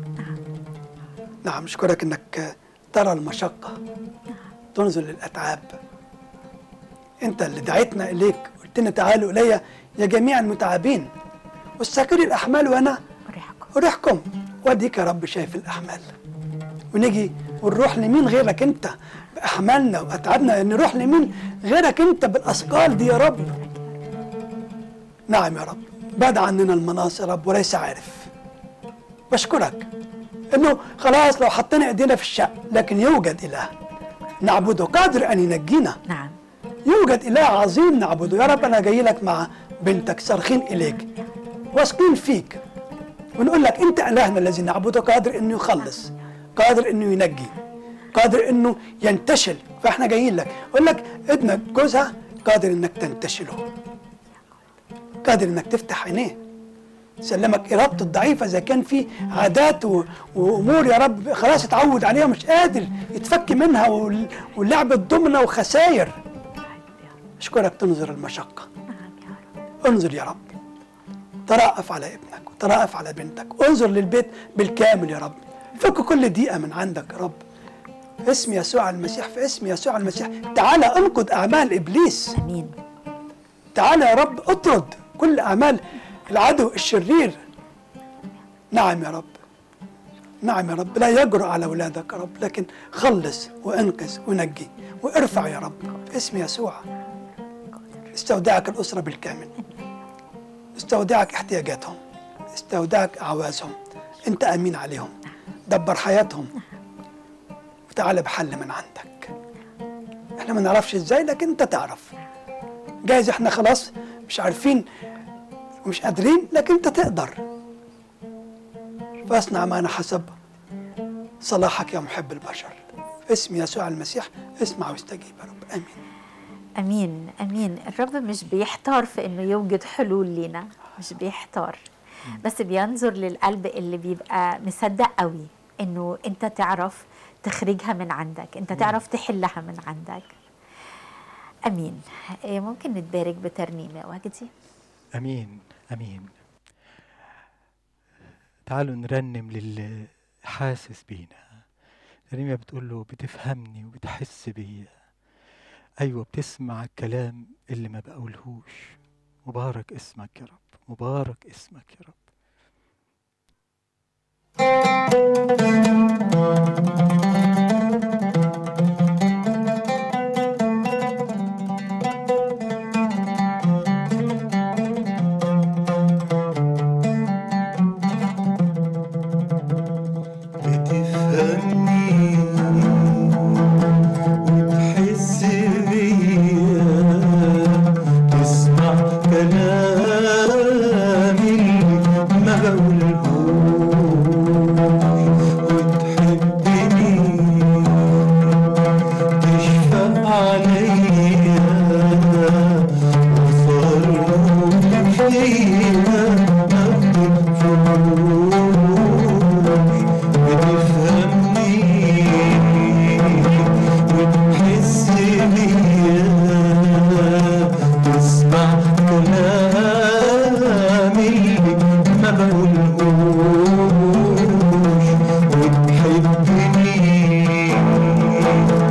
نعم اشكرك انك ترى المشقه تنظر للاتعاب انت اللي دعيتنا اليك قلت لنا تعالوا الي يا جميع المتعبين والساكري الاحمال وانا اريحكم وريحكم واديك يا رب شايف الاحمال ونيجي ونروح لمين غيرك انت باحمالنا واتعابنا نروح لمين غيرك انت بالاثقال دي يا رب نعم يا رب بعد عننا المناص يا رب وليس عارف بشكرك انه خلاص لو حطينا ايدينا في الشق لكن يوجد اله نعبده قادر ان ينجينا نعم يوجد إله عظيم نعبده يا رب أنا جاي لك مع بنتك صارخين إليك واثقين فيك ونقول لك أنت إلهنا الذي نعبده قادر إنه يخلص قادر إنه ينجي قادر إنه ينتشل فإحنا جايين لك أقول لك ابنك جوزها قادر إنك تنتشله قادر إنك تفتح عينيه سلمك إرادته الضعيفة إذا كان في عادات و... وأمور يا رب خلاص اتعود عليها مش قادر يتفك منها وال... ولعب الضمنة وخساير أشكرك تنظر المشقة انظر يا رب ترأف على ابنك وترأف على بنتك انظر للبيت بالكامل يا رب فك كل دقيقة من عندك يا رب في اسم يسوع المسيح في اسم يسوع المسيح تعالى انقض أعمال إبليس امين تعالى يا رب اطرد كل أعمال العدو الشرير نعم يا رب نعم يا رب لا يجرؤ على أولادك يا رب لكن خلص وانقذ ونجي وارفع يا رب في اسم يسوع استودعك الأسرة بالكامل استودعك احتياجاتهم استودعك أعوازهم أنت أمين عليهم دبر حياتهم وتعالى بحل من عندك احنا ما نعرفش ازاي لكن انت تعرف جايز احنا خلاص مش عارفين ومش قادرين لكن انت تقدر فاصنع معنا حسب صلاحك يا محب البشر في اسم يسوع المسيح اسمع واستجيب يا رب امين امين امين الرب مش بيحتار في انه يوجد حلول لينا مش بيحتار بس بينظر للقلب اللي بيبقى مصدق قوي انه انت تعرف تخرجها من عندك انت تعرف تحلها من عندك امين إيه، ممكن نتبارك بترنيمه وجدي امين امين تعالوا نرنم للي حاسس بينا ريميا بتقول له بتفهمني وبتحس بيا ايوه بتسمع الكلام اللي ما بقولهوش مبارك اسمك يا رب مبارك اسمك يا رب بتفهمني وتحس بيا تسمع كلامي ما بقولهوش وتحبني تشفق عليا وصاروا فيا ما بتفهموش بتفهمني وتحس بيا تسمع كلامي ما بقولهوش وتحبني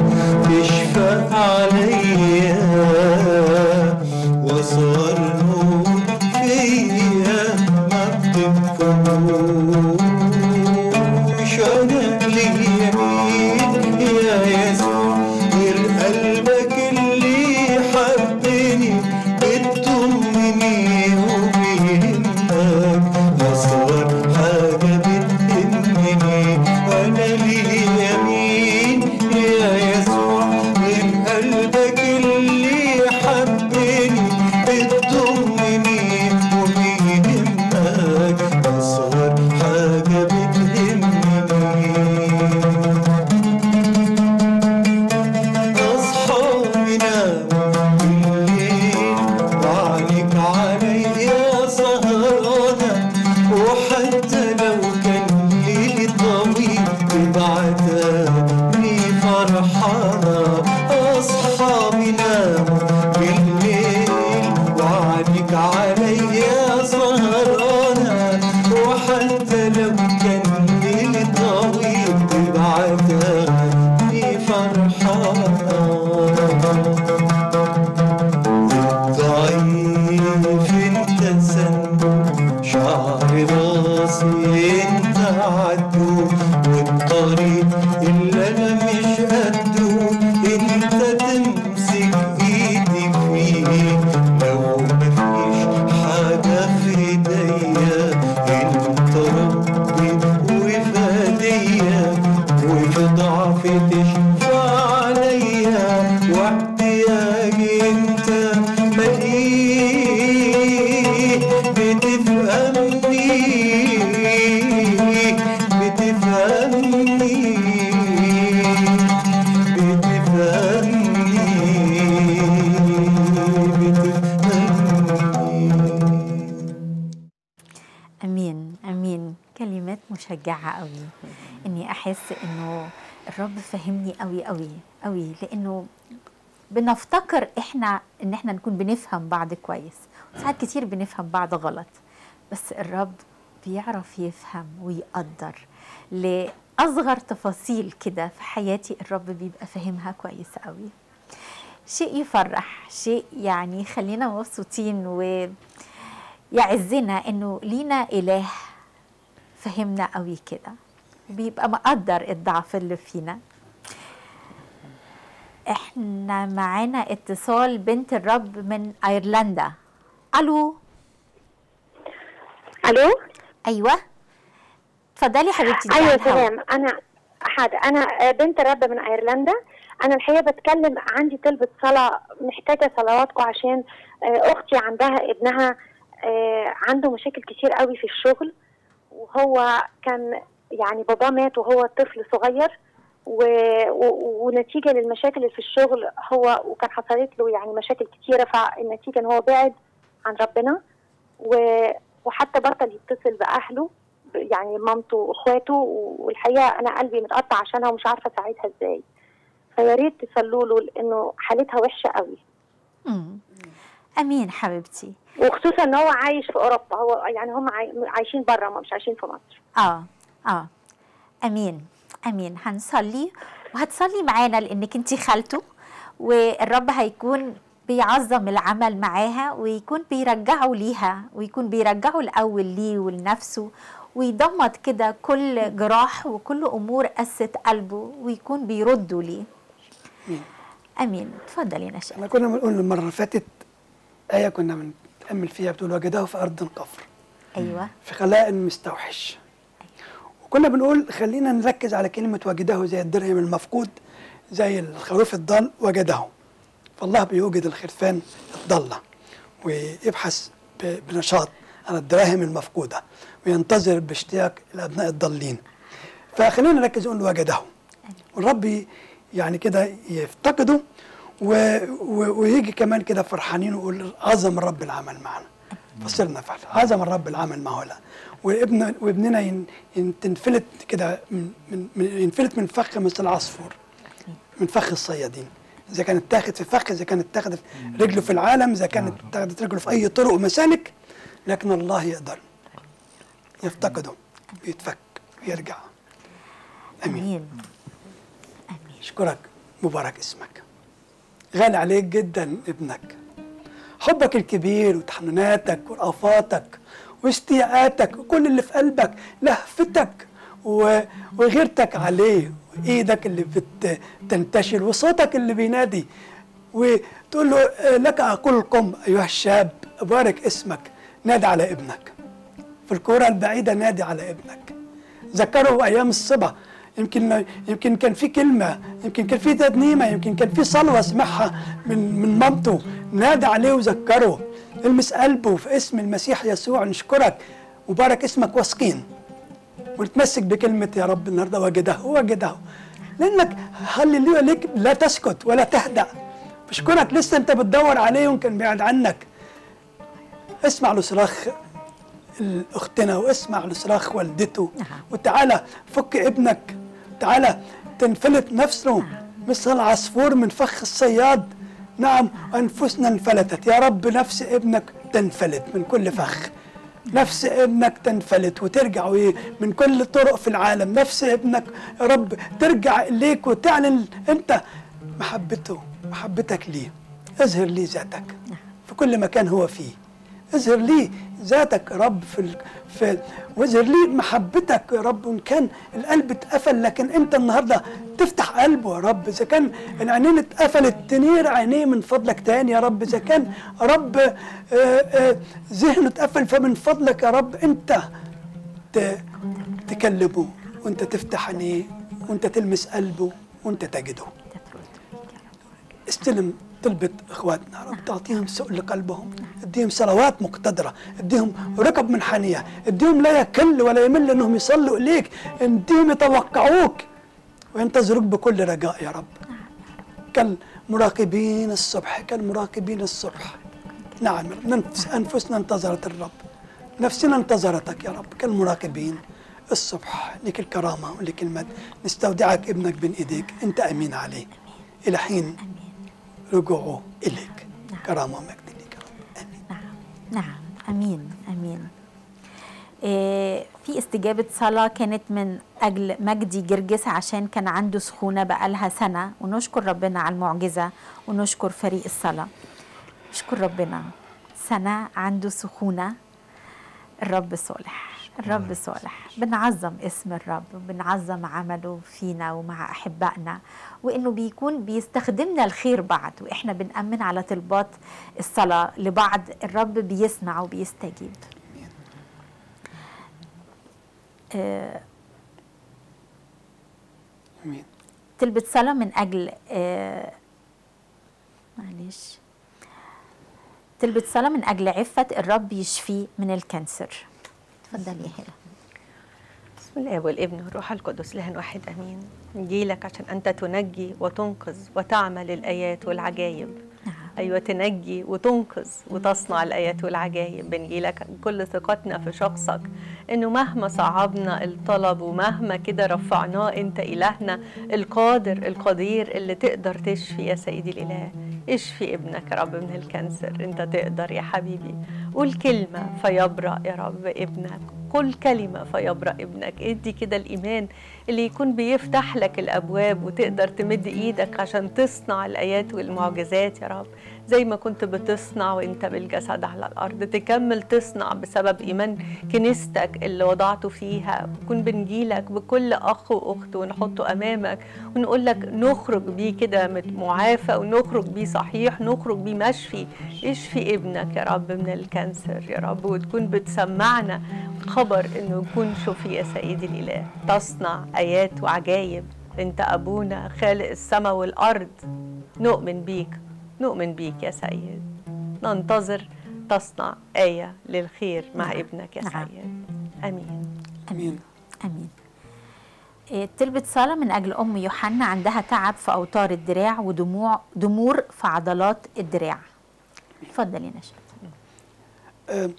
مشجعة قوي إني أحس إنه الرب فهمني قوي قوي قوي لأنه بنفتكر إحنا إن إحنا نكون بنفهم بعض كويس ساعات كتير بنفهم بعض غلط بس الرب بيعرف يفهم ويقدر لأصغر تفاصيل كده في حياتي الرب بيبقى فاهمها كويس قوي شيء يفرح شيء يعني يخلينا مبسوطين ويعزنا انه لينا اله فهمنا قوي كده بيبقى مقدر الضعف اللي فينا احنا معانا اتصال بنت الرب من ايرلندا الو الو ايوه اتفضلي حبيبتي ايوه تعالي الهوا. تمام انا حاضر انا بنت الرب من ايرلندا انا الحقيقه بتكلم عندي طلبة صلاة محتاجة صلواتكم عشان آه، اختي عندها ابنها آه، عنده مشاكل كتير قوي في الشغل وهو كان يعني باباه مات وهو طفل صغير و... و... ونتيجة للمشاكل اللي في الشغل هو وكان حصلت له يعني مشاكل كتيرة فالنتيجة ان هو بعد عن ربنا و... وحتى بطل يتصل بأهله يعني مامته واخواته والحقيقة انا قلبي متقطع عشانها ومش عارفة اساعدها ازاي فيا ريت تصلوا له لانه حالتها وحشة قوي مم. امين حبيبتي وخصوصا ان هو عايش في اوروبا هو يعني هم عاي- عايشين بره هم مش عايشين في مصر اه اه امين امين هنصلي وهتصلي معانا لانك انت خالته والرب هيكون بيعظم العمل معاها ويكون بيرجعه ليها ويكون بيرجعه الاول ليه ولنفسه ويضمد كده كل جراح وكل امور قست قلبه ويكون بيرده ليه امين اتفضلي يا نشأة احنا كنا بنقول المره اللي فاتت ايه كنا بنتامل فيها بتقول وجده في ارض قفر ايوه في خلاء مستوحش وكنا بنقول خلينا نركز على كلمة وجده زي الدرهم المفقود زي الخروف الضال وجده فالله بيوجد الخرفان الضالة ويبحث ب- بنشاط عن الدراهم المفقودة وينتظر باشتياق الأبناء الضالين فخلينا نركز نقول وجده والرب يعني كده يفتقده و... و... ويجي كمان كده فرحانين ويقول عظم الرب العمل معنا فصرنا فعلا عظم الرب العمل معه لا وابن وابننا ين... ين... تنفلت كده من... من... من ينفلت من فخ مثل العصفور من فخ الصيادين اذا كانت تاخد في فخ اذا كانت تاخد رجله في العالم اذا كانت تاخدت رجله في اي طرق ومسالك لكن الله يقدر يفتقده ويتفك ويرجع امين امين اشكرك مبارك اسمك غالي عليك جدا ابنك حبك الكبير وتحنناتك ورأفاتك واشتياقاتك وكل اللي في قلبك لهفتك و- وغيرتك عليه وايدك اللي بت- بتنتشر وصوتك اللي بينادي وتقول له آه، لك اقول قم ايها الشاب بارك اسمك نادي على ابنك في الكرة البعيدة نادي على ابنك ذكره أيام الصبا يمكن يمكن كان في كلمة يمكن كان في تدنيمة يمكن كان في صلوة سمعها من من مامته نادى عليه وذكره المس قلبه في اسم المسيح يسوع نشكرك وبارك اسمك واثقين ونتمسك بكلمة يا رب النهارده وجده وجده لأنك هللويا ليك لا تسكت ولا تهدأ بشكرك لسه أنت بتدور عليه ويمكن بعد عنك اسمع له صراخ اختنا واسمع لصراخ والدته وتعالى فك ابنك تعالى تنفلت نفسه مثل العصفور من فخ الصياد نعم أنفسنا انفلتت يا رب نفس ابنك تنفلت من كل فخ نفس ابنك تنفلت وترجع وي- من كل طرق في العالم نفس ابنك يا رب ترجع إليك وتعلن أنت محبته محبتك ليه اظهر لي ذاتك في كل مكان هو فيه اظهر لي ذاتك يا رب في ال... في واظهر لي محبتك يا رب وان كان القلب اتقفل لكن انت النهارده تفتح قلبه يا رب اذا كان العينين اتقفلت تنير عينيه من فضلك تاني يا رب اذا كان يا رب آه، آه، ذهنه اتقفل فمن فضلك يا رب انت ت- تكلمه وانت تفتح عينيه وانت تلمس قلبه وانت تجده استلم طلبة اخواتنا يا رب تعطيهم سؤل قلبهم اديهم صلوات مقتدرة اديهم ركب منحنية اديهم لا يكل ولا يمل انهم يصلوا اليك اديهم يتوقعوك وينتظروك بكل رجاء يا رب كالمراقبين الصبح كالمراقبين الصبح نعم نفس انفسنا انتظرت الرب نفسنا انتظرتك يا رب كالمراقبين الصبح لك الكرامة ولك المجد نستودعك ابنك بين إيديك أنت أمين عليه إلى حين رجوعه إليك كرامة ومجد لك يا رب آمين نعم نعم امين امين إيه في استجابة صلاة كانت من أجل مجدي جرجس عشان كان عنده سخونة بقالها سنة ونشكر ربنا على المعجزة ونشكر فريق الصلاة نشكر ربنا سنة عنده سخونة الرب صالح الرب صالح بنعظم اسم الرب وبنعظم عمله فينا ومع أحبائنا وإنه بيكون بيستخدمنا الخير بعد وإحنا بنأمن على طلبات الصلاة لبعض الرب بيسمع وبيستجيب آه، آمين تلبس صلاة من أجل آه، معلش تلبس صلاة من أجل عفة الرب يشفيه من الكانسر اتفضل يا هلا بسم الله والابن والروح القدس لهن واحد امين نجيلك عشان انت تنجي وتنقذ وتعمل الايات والعجائب نعم ايوه تنجي وتنقذ وتصنع الايات والعجائب بنجيلك بكل ثقتنا في شخصك انه مهما صعبنا الطلب ومهما كده رفعناه انت الهنا القادر القدير اللي تقدر تشفي يا سيدي الاله اشفي ابنك يا رب من الكانسر انت تقدر يا حبيبي قول كلمه فيبرأ يا رب ابنك قل كلمة فيبرأ ابنك ادي كده الإيمان اللي يكون بيفتح لك الأبواب وتقدر تمد إيدك عشان تصنع الآيات والمعجزات يا رب زي ما كنت بتصنع وانت بالجسد على الأرض تكمل تصنع بسبب إيمان كنيستك اللي وضعته فيها ونكون بنجيلك بكل أخ وأخت ونحطه أمامك ونقول لك نخرج بيه كده مت- معافى ونخرج بيه صحيح نخرج بيه مشفي اشفي ابنك يا رب من الكانسر يا رب وتكون بتسمعنا خبر انه يكون شفي يا سيدي الاله تصنع ايات وعجائب انت ابونا خالق السماء والارض نؤمن بيك نؤمن بيك يا سيد ننتظر تصنع آية للخير مع نعم. ابنك يا نعم. سيد آمين آمين أمين إيه، تلبس صلاة من أجل أم يوحنا عندها تعب في أوتار الدراع ودموع دمور في عضلات الدراع اتفضل يا نشا آه،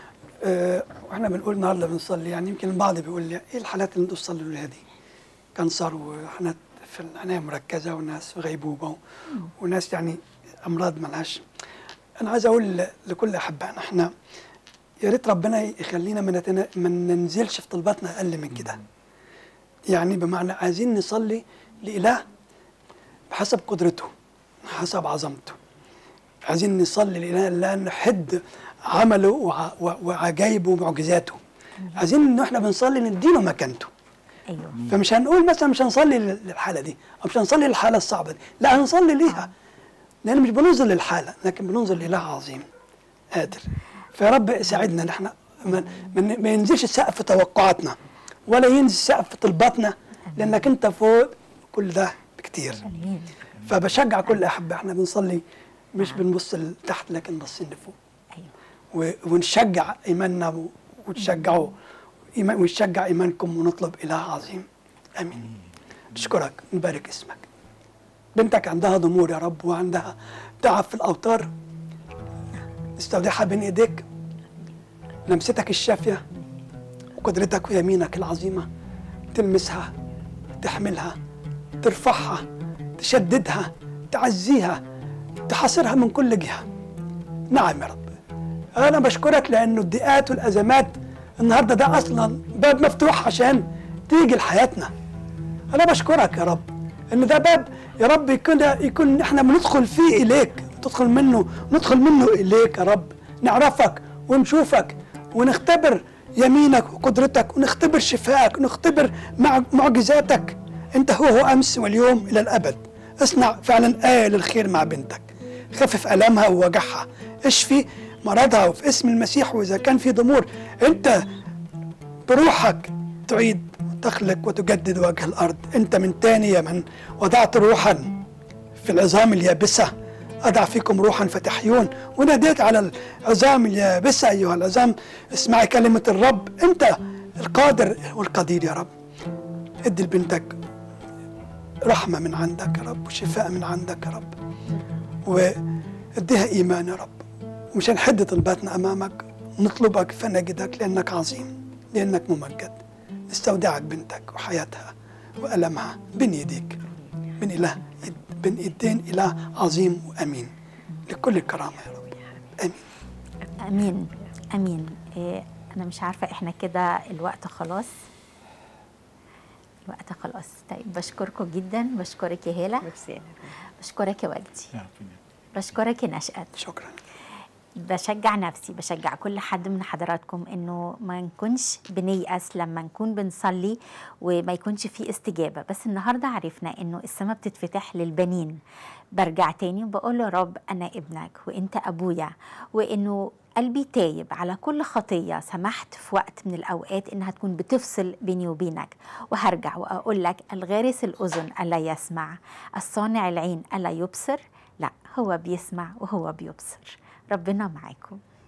آه، واحنا بنقول النهارده بنصلي يعني يمكن البعض بيقول لي ايه الحالات اللي انتوا بتصلوا لها دي؟ كانسر وحالات في العنايه المركزه وناس في غيبوبه و- وناس يعني امراض ملهاش انا عايز اقول ل- لكل احبائنا احنا يا ريت ربنا يخلينا ما نتنا- ما ننزلش في طلباتنا اقل من كده يعني بمعنى عايزين نصلي لاله بحسب قدرته حسب عظمته عايزين نصلي لإله لا نحد عمله وع- وع- وعجائبه ومعجزاته عايزين ان احنا بنصلي نديله مكانته أيوه فمش هنقول مثلا مش هنصلي لل- للحاله دي او مش هنصلي للحاله الصعبه دي لا هنصلي ليها لان مش بننظر للحاله لكن بننظر لاله عظيم قادر فيا رب ساعدنا ان احنا ما, ما- ما ينزلش السقف في توقعاتنا ولا ينزل السقف في طلباتنا لانك انت فوق كل ده بكتير أمين فبشجع كل احبه احنا بنصلي مش بنبص لتحت لكن باصين لفوق أيوه و- ونشجع ايماننا و- وتشجعوا إيمان ونشجع ايمانكم ونطلب اله عظيم امين نشكرك نبارك اسمك بنتك عندها ضمور يا رب وعندها تعب في الاوتار نستودعها بين ايديك لمستك الشافيه وقدرتك ويمينك العظيمه تلمسها تحملها ترفعها تشددها تعزيها تحاصرها من كل جهه نعم يا رب انا بشكرك لانه الضيقات والازمات النهارده ده اصلا باب مفتوح عشان تيجي لحياتنا انا بشكرك يا رب ان ده باب يا رب يكون يكون احنا بندخل فيه اليك تدخل منه ندخل منه اليك يا رب نعرفك ونشوفك ونختبر يمينك وقدرتك ونختبر شفائك ونختبر مع معجزاتك انت هو هو امس واليوم الى الابد اصنع فعلا ايه للخير مع بنتك خفف الامها ووجعها اشفي مرضها وفي اسم المسيح واذا كان في ضمور انت بروحك تعيد وتخلق وتجدد وجه الارض انت من تاني يا من وضعت روحا في العظام اليابسه اضع فيكم روحا فتحيون وناديت على العظام اليابسه ايها العظام اسمعي كلمه الرب انت القادر والقدير يا رب ادي لبنتك رحمه من عندك يا رب وشفاء من عندك يا رب واديها ايمان يا رب ومش هنحد طلباتنا امامك نطلبك فنجدك لانك عظيم لانك ممجد نستودعك بنتك وحياتها وألمها بين يديك بين إله بين إيدين إله عظيم وأمين لكل الكرامة يا رب آمين امين امين إيه انا مش عارفه احنا كده الوقت خلاص الوقت خلاص طيب بشكركم جدا بشكرك يا هاله ميرسي يا نرمين. بشكرك يا وجدي يا ربنا بشكرك يا نشأت شكرا بشجع نفسي بشجع كل حد من حضراتكم انه ما نكونش بنيأس لما نكون بنصلي وما يكونش في استجابة بس النهاردة عرفنا انه السماء بتتفتح للبنين برجع تاني وبقول له رب انا ابنك وانت ابويا وانه قلبي تايب على كل خطية سمحت في وقت من الأوقات إنها تكون بتفصل بيني وبينك وهرجع وأقول لك الغارس الأذن ألا يسمع الصانع العين ألا يبصر لا هو بيسمع وهو بيبصر ربنا معاكم